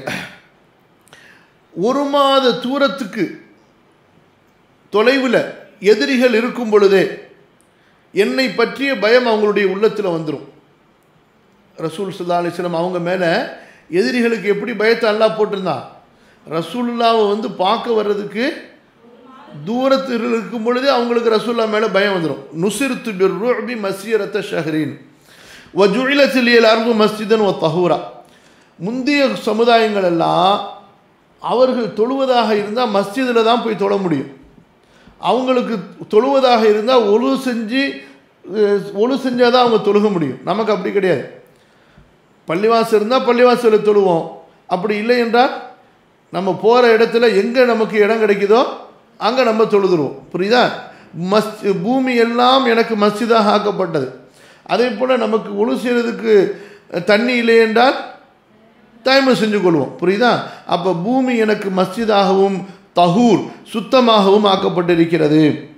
ஒரு மாத தூரத்துக்கு தொலைவில் எதிரிகள் இருக்கும் பொழுதே என்னை பற்றிய பயம் அவங்களுடைய உள்ளத்தில் வந்துடும் ரசூல் சுல்லா அலிஸ்லாம் அவங்க மேலே எதிரிகளுக்கு எப்படி பயத்தை அல்லா போட்டிருந்தான் ரசூல்லாவை வந்து பார்க்க வர்றதுக்கு தூரத்தில் இருக்கும் பொழுதே அவங்களுக்கு ரசூல்லா மேலே பயம் வந்துடும் நுசிர்த்து பிர் ரூபி மசியரத்த ஷஹரீன் வஜுயிலசிலியல் அருகு மஸ்ஜிதன் ஒ தஹூரா முந்தைய சமுதாயங்கள் எல்லாம் அவர்கள் தொழுவதாக இருந்தால் மஸ்ஜிதில் தான் போய் தொழ முடியும் அவங்களுக்கு தொழுவதாக இருந்தால் ஒழு செஞ்சு ஒழு செஞ்சால் தான் அவங்க தொழுக முடியும் நமக்கு அப்படி கிடையாது பள்ளிவாசல் இருந்தால் பள்ளிவாசலில் தொழுவோம் அப்படி இல்லை என்றால் நம்ம போகிற இடத்துல எங்கே நமக்கு இடம் கிடைக்குதோ அங்கே நம்ம தொழுதுருவோம் புரியுதா மஸ் பூமி எல்லாம் எனக்கு மஸ்ஜிதாக ஆக்கப்பட்டது அதே போல் நமக்கு ஒழு செய்கிறதுக்கு தண்ணி இல்லை என்றால் தயமம் செஞ்சு கொள்வோம் புரியுதா அப்போ பூமி எனக்கு மஸ்ஜிதாகவும் தஹூர் சுத்தமாகவும் ஆக்கப்பட்டிருக்கிறது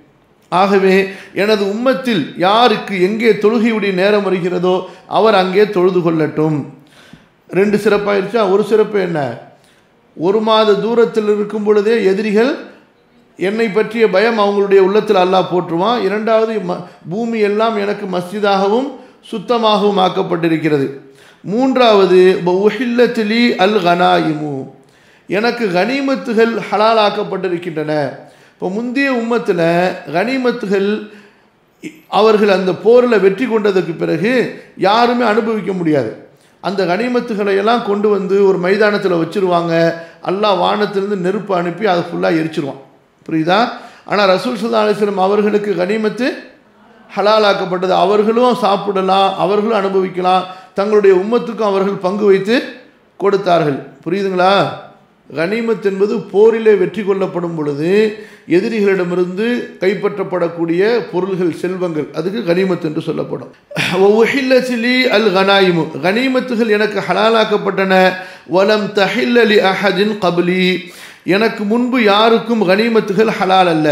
ஆகவே எனது உம்மத்தில் யாருக்கு எங்கே தொழுகையுடைய நேரம் வருகிறதோ அவர் அங்கே தொழுது கொள்ளட்டும் ரெண்டு சிறப்பாயிருச்சா ஒரு சிறப்பு என்ன ஒரு மாத தூரத்தில் இருக்கும் பொழுதே எதிரிகள் என்னை பற்றிய பயம் அவங்களுடைய உள்ளத்தில் அல்லாஹ் போற்றுவான் இரண்டாவது ம பூமி எல்லாம் எனக்கு மஸ்ஜிதாகவும் சுத்தமாகவும் ஆக்கப்பட்டிருக்கிறது மூன்றாவது உஹில்லத்திலி அல் கனாயிமு எனக்கு கனிமத்துகள் ஹலாலாக்கப்பட்டிருக்கின்றன இப்போ முந்தைய உம்மத்தில் கனிமத்துகள் அவர்கள் அந்த போரில் வெற்றி கொண்டதுக்கு பிறகு யாருமே அனுபவிக்க முடியாது அந்த கனிமத்துகளை எல்லாம் கொண்டு வந்து ஒரு மைதானத்தில் வச்சுருவாங்க அல்லாஹ் வானத்திலிருந்து நெருப்பு அனுப்பி அதை ஃபுல்லாக எரிச்சிருவான் புரியுதா ஆனால் ரசூல் சுல்லா அலிஸ்லம் அவர்களுக்கு கனிமத்து ஹலாலாக்கப்பட்டது அவர்களும் சாப்பிடலாம் அவர்களும் அனுபவிக்கலாம் தங்களுடைய உம்மத்துக்கும் அவர்கள் பங்கு வைத்து கொடுத்தார்கள் புரியுதுங்களா கனிமத் என்பது போரிலே வெற்றி கொள்ளப்படும் பொழுது எதிரிகளிடமிருந்து கைப்பற்றப்படக்கூடிய பொருள்கள் செல்வங்கள் அதுக்கு கனிமத் என்று சொல்லப்படும் ஒஹில்லி அல் கனாயிமு கனிமத்துகள் எனக்கு ஹலாலாக்கப்பட்டன வலம் தஹில்லலி அஹதின் கபலி எனக்கு முன்பு யாருக்கும் கனிமத்துகள் ஹலால் அல்ல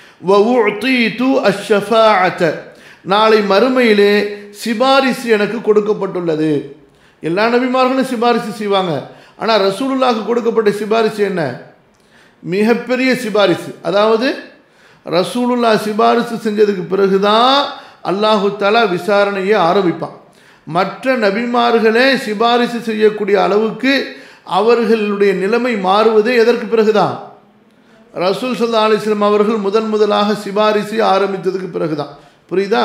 நாளை மறுமையிலே சிபாரிசு எனக்கு கொடுக்கப்பட்டுள்ளது எல்லா நபிமார்களும் சிபாரிசு செய்வாங்க ஆனால் ரசூலுல்லாக்கு கொடுக்கப்பட்ட சிபாரிசு என்ன மிகப்பெரிய சிபாரிசு அதாவது ரசூலுல்லா சிபாரிசு செஞ்சதுக்கு பிறகுதான் அல்லாஹு தலா விசாரணையை ஆரம்பிப்பான் மற்ற நபிமார்களே சிபாரிசு செய்யக்கூடிய அளவுக்கு அவர்களுடைய நிலைமை மாறுவதே எதற்கு பிறகுதான் ரசூல் சல்லா அலிஸ்லாம் அவர்கள் முதன் முதலாக சிபாரிசு ஆரம்பித்ததுக்கு பிறகுதான் புரியுதா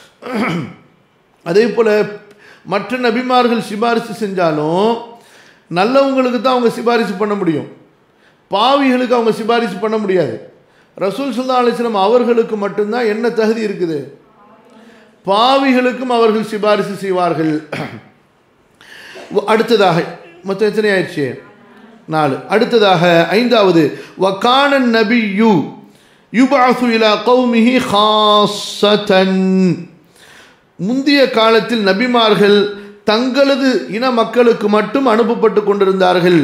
அதே போல் மற்ற நபிமார்கள் சிபாரிசு செஞ்சாலும் நல்லவங்களுக்கு தான் அவங்க சிபாரிசு பண்ண முடியும் பாவிகளுக்கு அவங்க சிபாரிசு பண்ண முடியாது ரசூல் சுல்லா அலிஸ்லாம் அவர்களுக்கு மட்டும்தான் என்ன தகுதி இருக்குது பாவிகளுக்கும் அவர்கள் சிபாரிசு செய்வார்கள் அடுத்ததாக மொத்தம் எத்தனை ஆயிடுச்சு நாலு அடுத்ததாக ஐந்தாவது வக்கானன் நபி யு யுபாசு இலா கௌமிஹி ஹாசதன் முந்தைய காலத்தில் நபிமார்கள் தங்களது இன மக்களுக்கு மட்டும் அனுப்பப்பட்டு கொண்டிருந்தார்கள்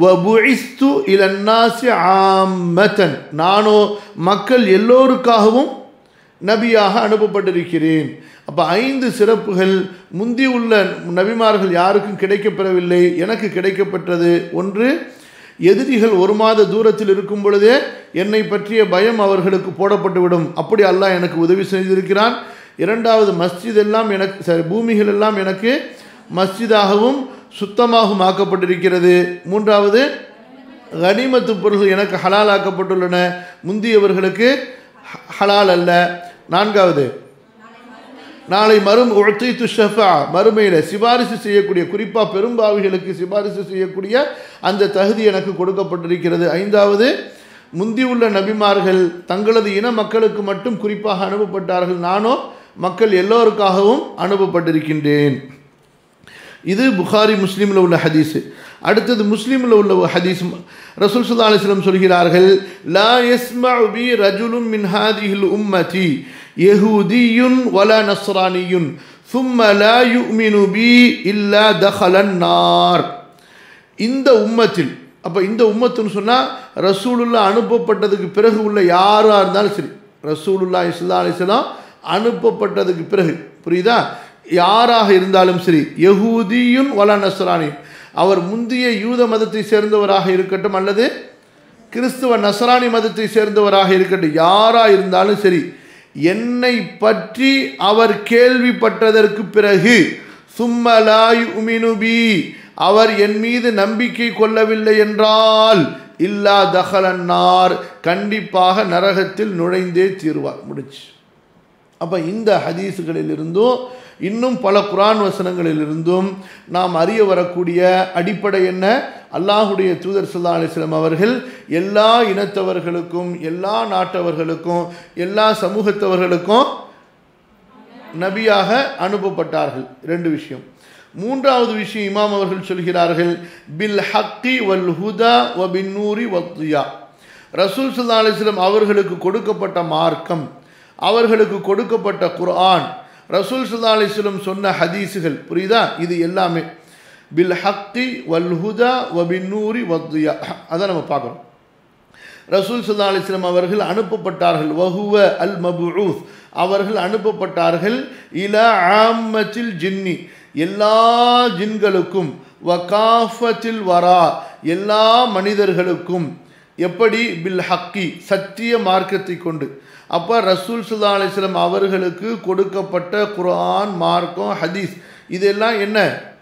நானோ மக்கள் எல்லோருக்காகவும் நபியாக அனுப்பப்பட்டிருக்கிறேன் அப்போ ஐந்து சிறப்புகள் முந்தி உள்ள நபிமார்கள் யாருக்கும் கிடைக்கப்பெறவில்லை எனக்கு கிடைக்கப்பட்டது ஒன்று எதிரிகள் ஒரு மாத தூரத்தில் இருக்கும் பொழுதே என்னை பற்றிய பயம் அவர்களுக்கு போடப்பட்டுவிடும் அப்படி அல்லாஹ் எனக்கு உதவி செய்திருக்கிறான் இரண்டாவது மஸ்ஜித் எல்லாம் எனக்கு சரி பூமிகள் எல்லாம் எனக்கு மஸ்ஜிதாகவும் சுத்தமாகவும் ஆக்கப்பட்டிருக்கிறது மூன்றாவது கனிமத்து பொருள்கள் எனக்கு ஹலாலாக்கப்பட்டுள்ளன முந்தியவர்களுக்கு ஹலால் அல்ல நான்காவது நாளை மறும் உழைத்து ஷஃபா மறுமையில் சிபாரிசு செய்யக்கூடிய குறிப்பாக பெரும்பாவிகளுக்கு சிபாரிசு செய்யக்கூடிய அந்த தகுதி எனக்கு கொடுக்கப்பட்டிருக்கிறது ஐந்தாவது முந்தி உள்ள நபிமார்கள் தங்களது இன மக்களுக்கு மட்டும் குறிப்பாக அனுப்பப்பட்டார்கள் நானோ மக்கள் எல்லோருக்காகவும் அனுப்பப்பட்டிருக்கின்றேன் இது புகாரி முஸ்லீமில் உள்ள ஹதீஸு அடுத்தது முஸ்லீமில் உள்ள ஹதீஸ் ரசூல் சுல்லா அலிஸ்லம் சொல்கிறார்கள் லா எஸ்மா பி ரஜுலும் மின் ஹாதிஹில் உம்மதி யஹூதியுன் வல நஸ்ரானியுன் ثم لا يؤمن بي إلا دخل النار இந்த உம்மத்தில் அப்போ இந்த உம்மத்துன்னு சொன்னால் ரசூலுல்லா அனுப்பப்பட்டதுக்கு பிறகு உள்ள யாராக இருந்தாலும் சரி ரசூலுல்லா இஸ்லா அலிஸ்லாம் அனுப்பப்பட்டதுக்கு பிறகு புரியுதா யாராக இருந்தாலும் சரி யகூதியுன் வல நஸ்ரானி அவர் முந்தைய யூத மதத்தை சேர்ந்தவராக இருக்கட்டும் அல்லது கிறிஸ்துவ நசராணி மதத்தை சேர்ந்தவராக இருக்கட்டும் யாராக இருந்தாலும் சரி என்னை பற்றி அவர் கேள்விப்பட்டதற்கு பிறகு சும்மலாய் உமினுபி அவர் என் மீது நம்பிக்கை கொள்ளவில்லை என்றால் இல்லா தகலன்னார் கண்டிப்பாக நரகத்தில் நுழைந்தே தீர்வார் முடிச்சு அப்போ இந்த ஹதீஸுகளிலிருந்தும் இன்னும் பல குரான் வசனங்களிலிருந்தும் நாம் அறிய வரக்கூடிய அடிப்படை என்ன அல்லாஹுடைய தூதர் சுல்லா அலிஸ்லாம் அவர்கள் எல்லா இனத்தவர்களுக்கும் எல்லா நாட்டவர்களுக்கும் எல்லா சமூகத்தவர்களுக்கும் நபியாக அனுப்பப்பட்டார்கள் ரெண்டு விஷயம் மூன்றாவது விஷயம் இமாம் அவர்கள் சொல்கிறார்கள் பில் ஹக்கி வல் ஹுதா வ பின் நூரி வத்யா ரசூல் சுல்லா அலிஸ்லாம் அவர்களுக்கு கொடுக்கப்பட்ட மார்க்கம் அவர்களுக்கு கொடுக்கப்பட்ட குர்ஆன் ரசூல் சுல்லா அலிஸ்லம் சொன்ன ஹதீஸுகள் புரியுதா இது எல்லாமே பில் ஹக்கி வல் ஹுதா வ பின் நூரி வத்யா அதை நம்ம பார்க்குறோம் ரசூல் சல்லா அலிஸ்லாம் அவர்கள் அனுப்பப்பட்டார்கள் வஹுவ அல் மபுஊஸ் அவர்கள் அனுப்பப்பட்டார்கள் இல ஆம்மத்தில் ஜின்னி எல்லா ஜின்களுக்கும் வகாஃபத்தில் வரா எல்லா மனிதர்களுக்கும் எப்படி பில் ஹக்கி சத்திய மார்க்கத்தை கொண்டு அப்போ ரசூல் சுல்லா அலிஸ்லாம் அவர்களுக்கு கொடுக்கப்பட்ட குர்ஆன் மார்க்கம் ஹதீஸ் இதெல்லாம் என்ன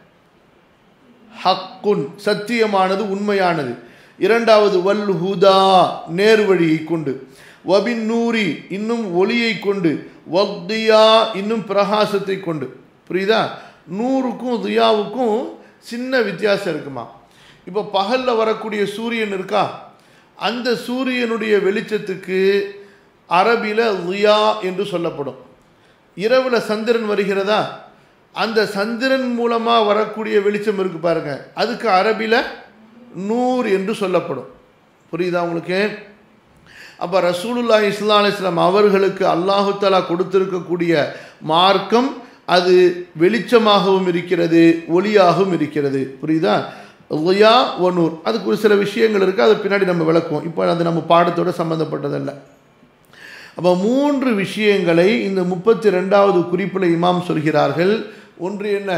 ஹக்குன் சத்தியமானது உண்மையானது இரண்டாவது வல் ஹுதா நேர்வழியை கொண்டு வபின் நூரி இன்னும் ஒளியை கொண்டு வக்தியா இன்னும் பிரகாசத்தை கொண்டு புரியுதா நூறுக்கும் தியாவுக்கும் சின்ன வித்தியாசம் இருக்குமா இப்போ பகலில் வரக்கூடிய சூரியன் இருக்கா அந்த சூரியனுடைய வெளிச்சத்துக்கு அரபில லியா என்று சொல்லப்படும் இரவில் சந்திரன் வருகிறதா அந்த சந்திரன் மூலமாக வரக்கூடிய வெளிச்சம் இருக்கு பாருங்க அதுக்கு அரபில நூர் என்று சொல்லப்படும் புரியுதா உங்களுக்கு அப்போ ரசூலுல்லா இஸ்லா அலிஸ்லாம் அவர்களுக்கு அல்லாஹு தலா கொடுத்திருக்கக்கூடிய மார்க்கம் அது வெளிச்சமாகவும் இருக்கிறது ஒளியாகவும் இருக்கிறது புரியுதா ஒயா ஒனூர் அதுக்கு ஒரு சில விஷயங்கள் இருக்குது அதை பின்னாடி நம்ம விளக்குவோம் இப்போ அது நம்ம பாடத்தோட சம்மந்தப்பட்டதல்ல அப்போ மூன்று விஷயங்களை இந்த முப்பத்தி ரெண்டாவது குறிப்பில் இமாம் சொல்கிறார்கள் ஒன்று என்ன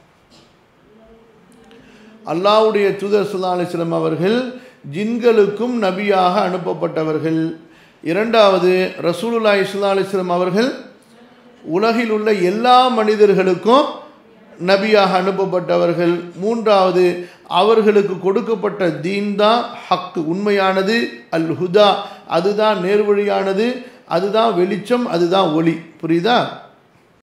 அல்லாவுடைய தூதர் சுல்லா அலிஸ்லாம் அவர்கள் ஜின்களுக்கும் நபியாக அனுப்பப்பட்டவர்கள் இரண்டாவது ரசூலுல்லா இஸ்லா அலிஸ்லாம் அவர்கள் உலகில் உள்ள எல்லா மனிதர்களுக்கும் நபியாக அனுப்பப்பட்டவர்கள் மூன்றாவது அவர்களுக்கு கொடுக்கப்பட்ட தீன் தான் ஹக்கு உண்மையானது அல் ஹுதா அதுதான் நேர்வழியானது அதுதான் வெளிச்சம் அதுதான் ஒளி புரியுதா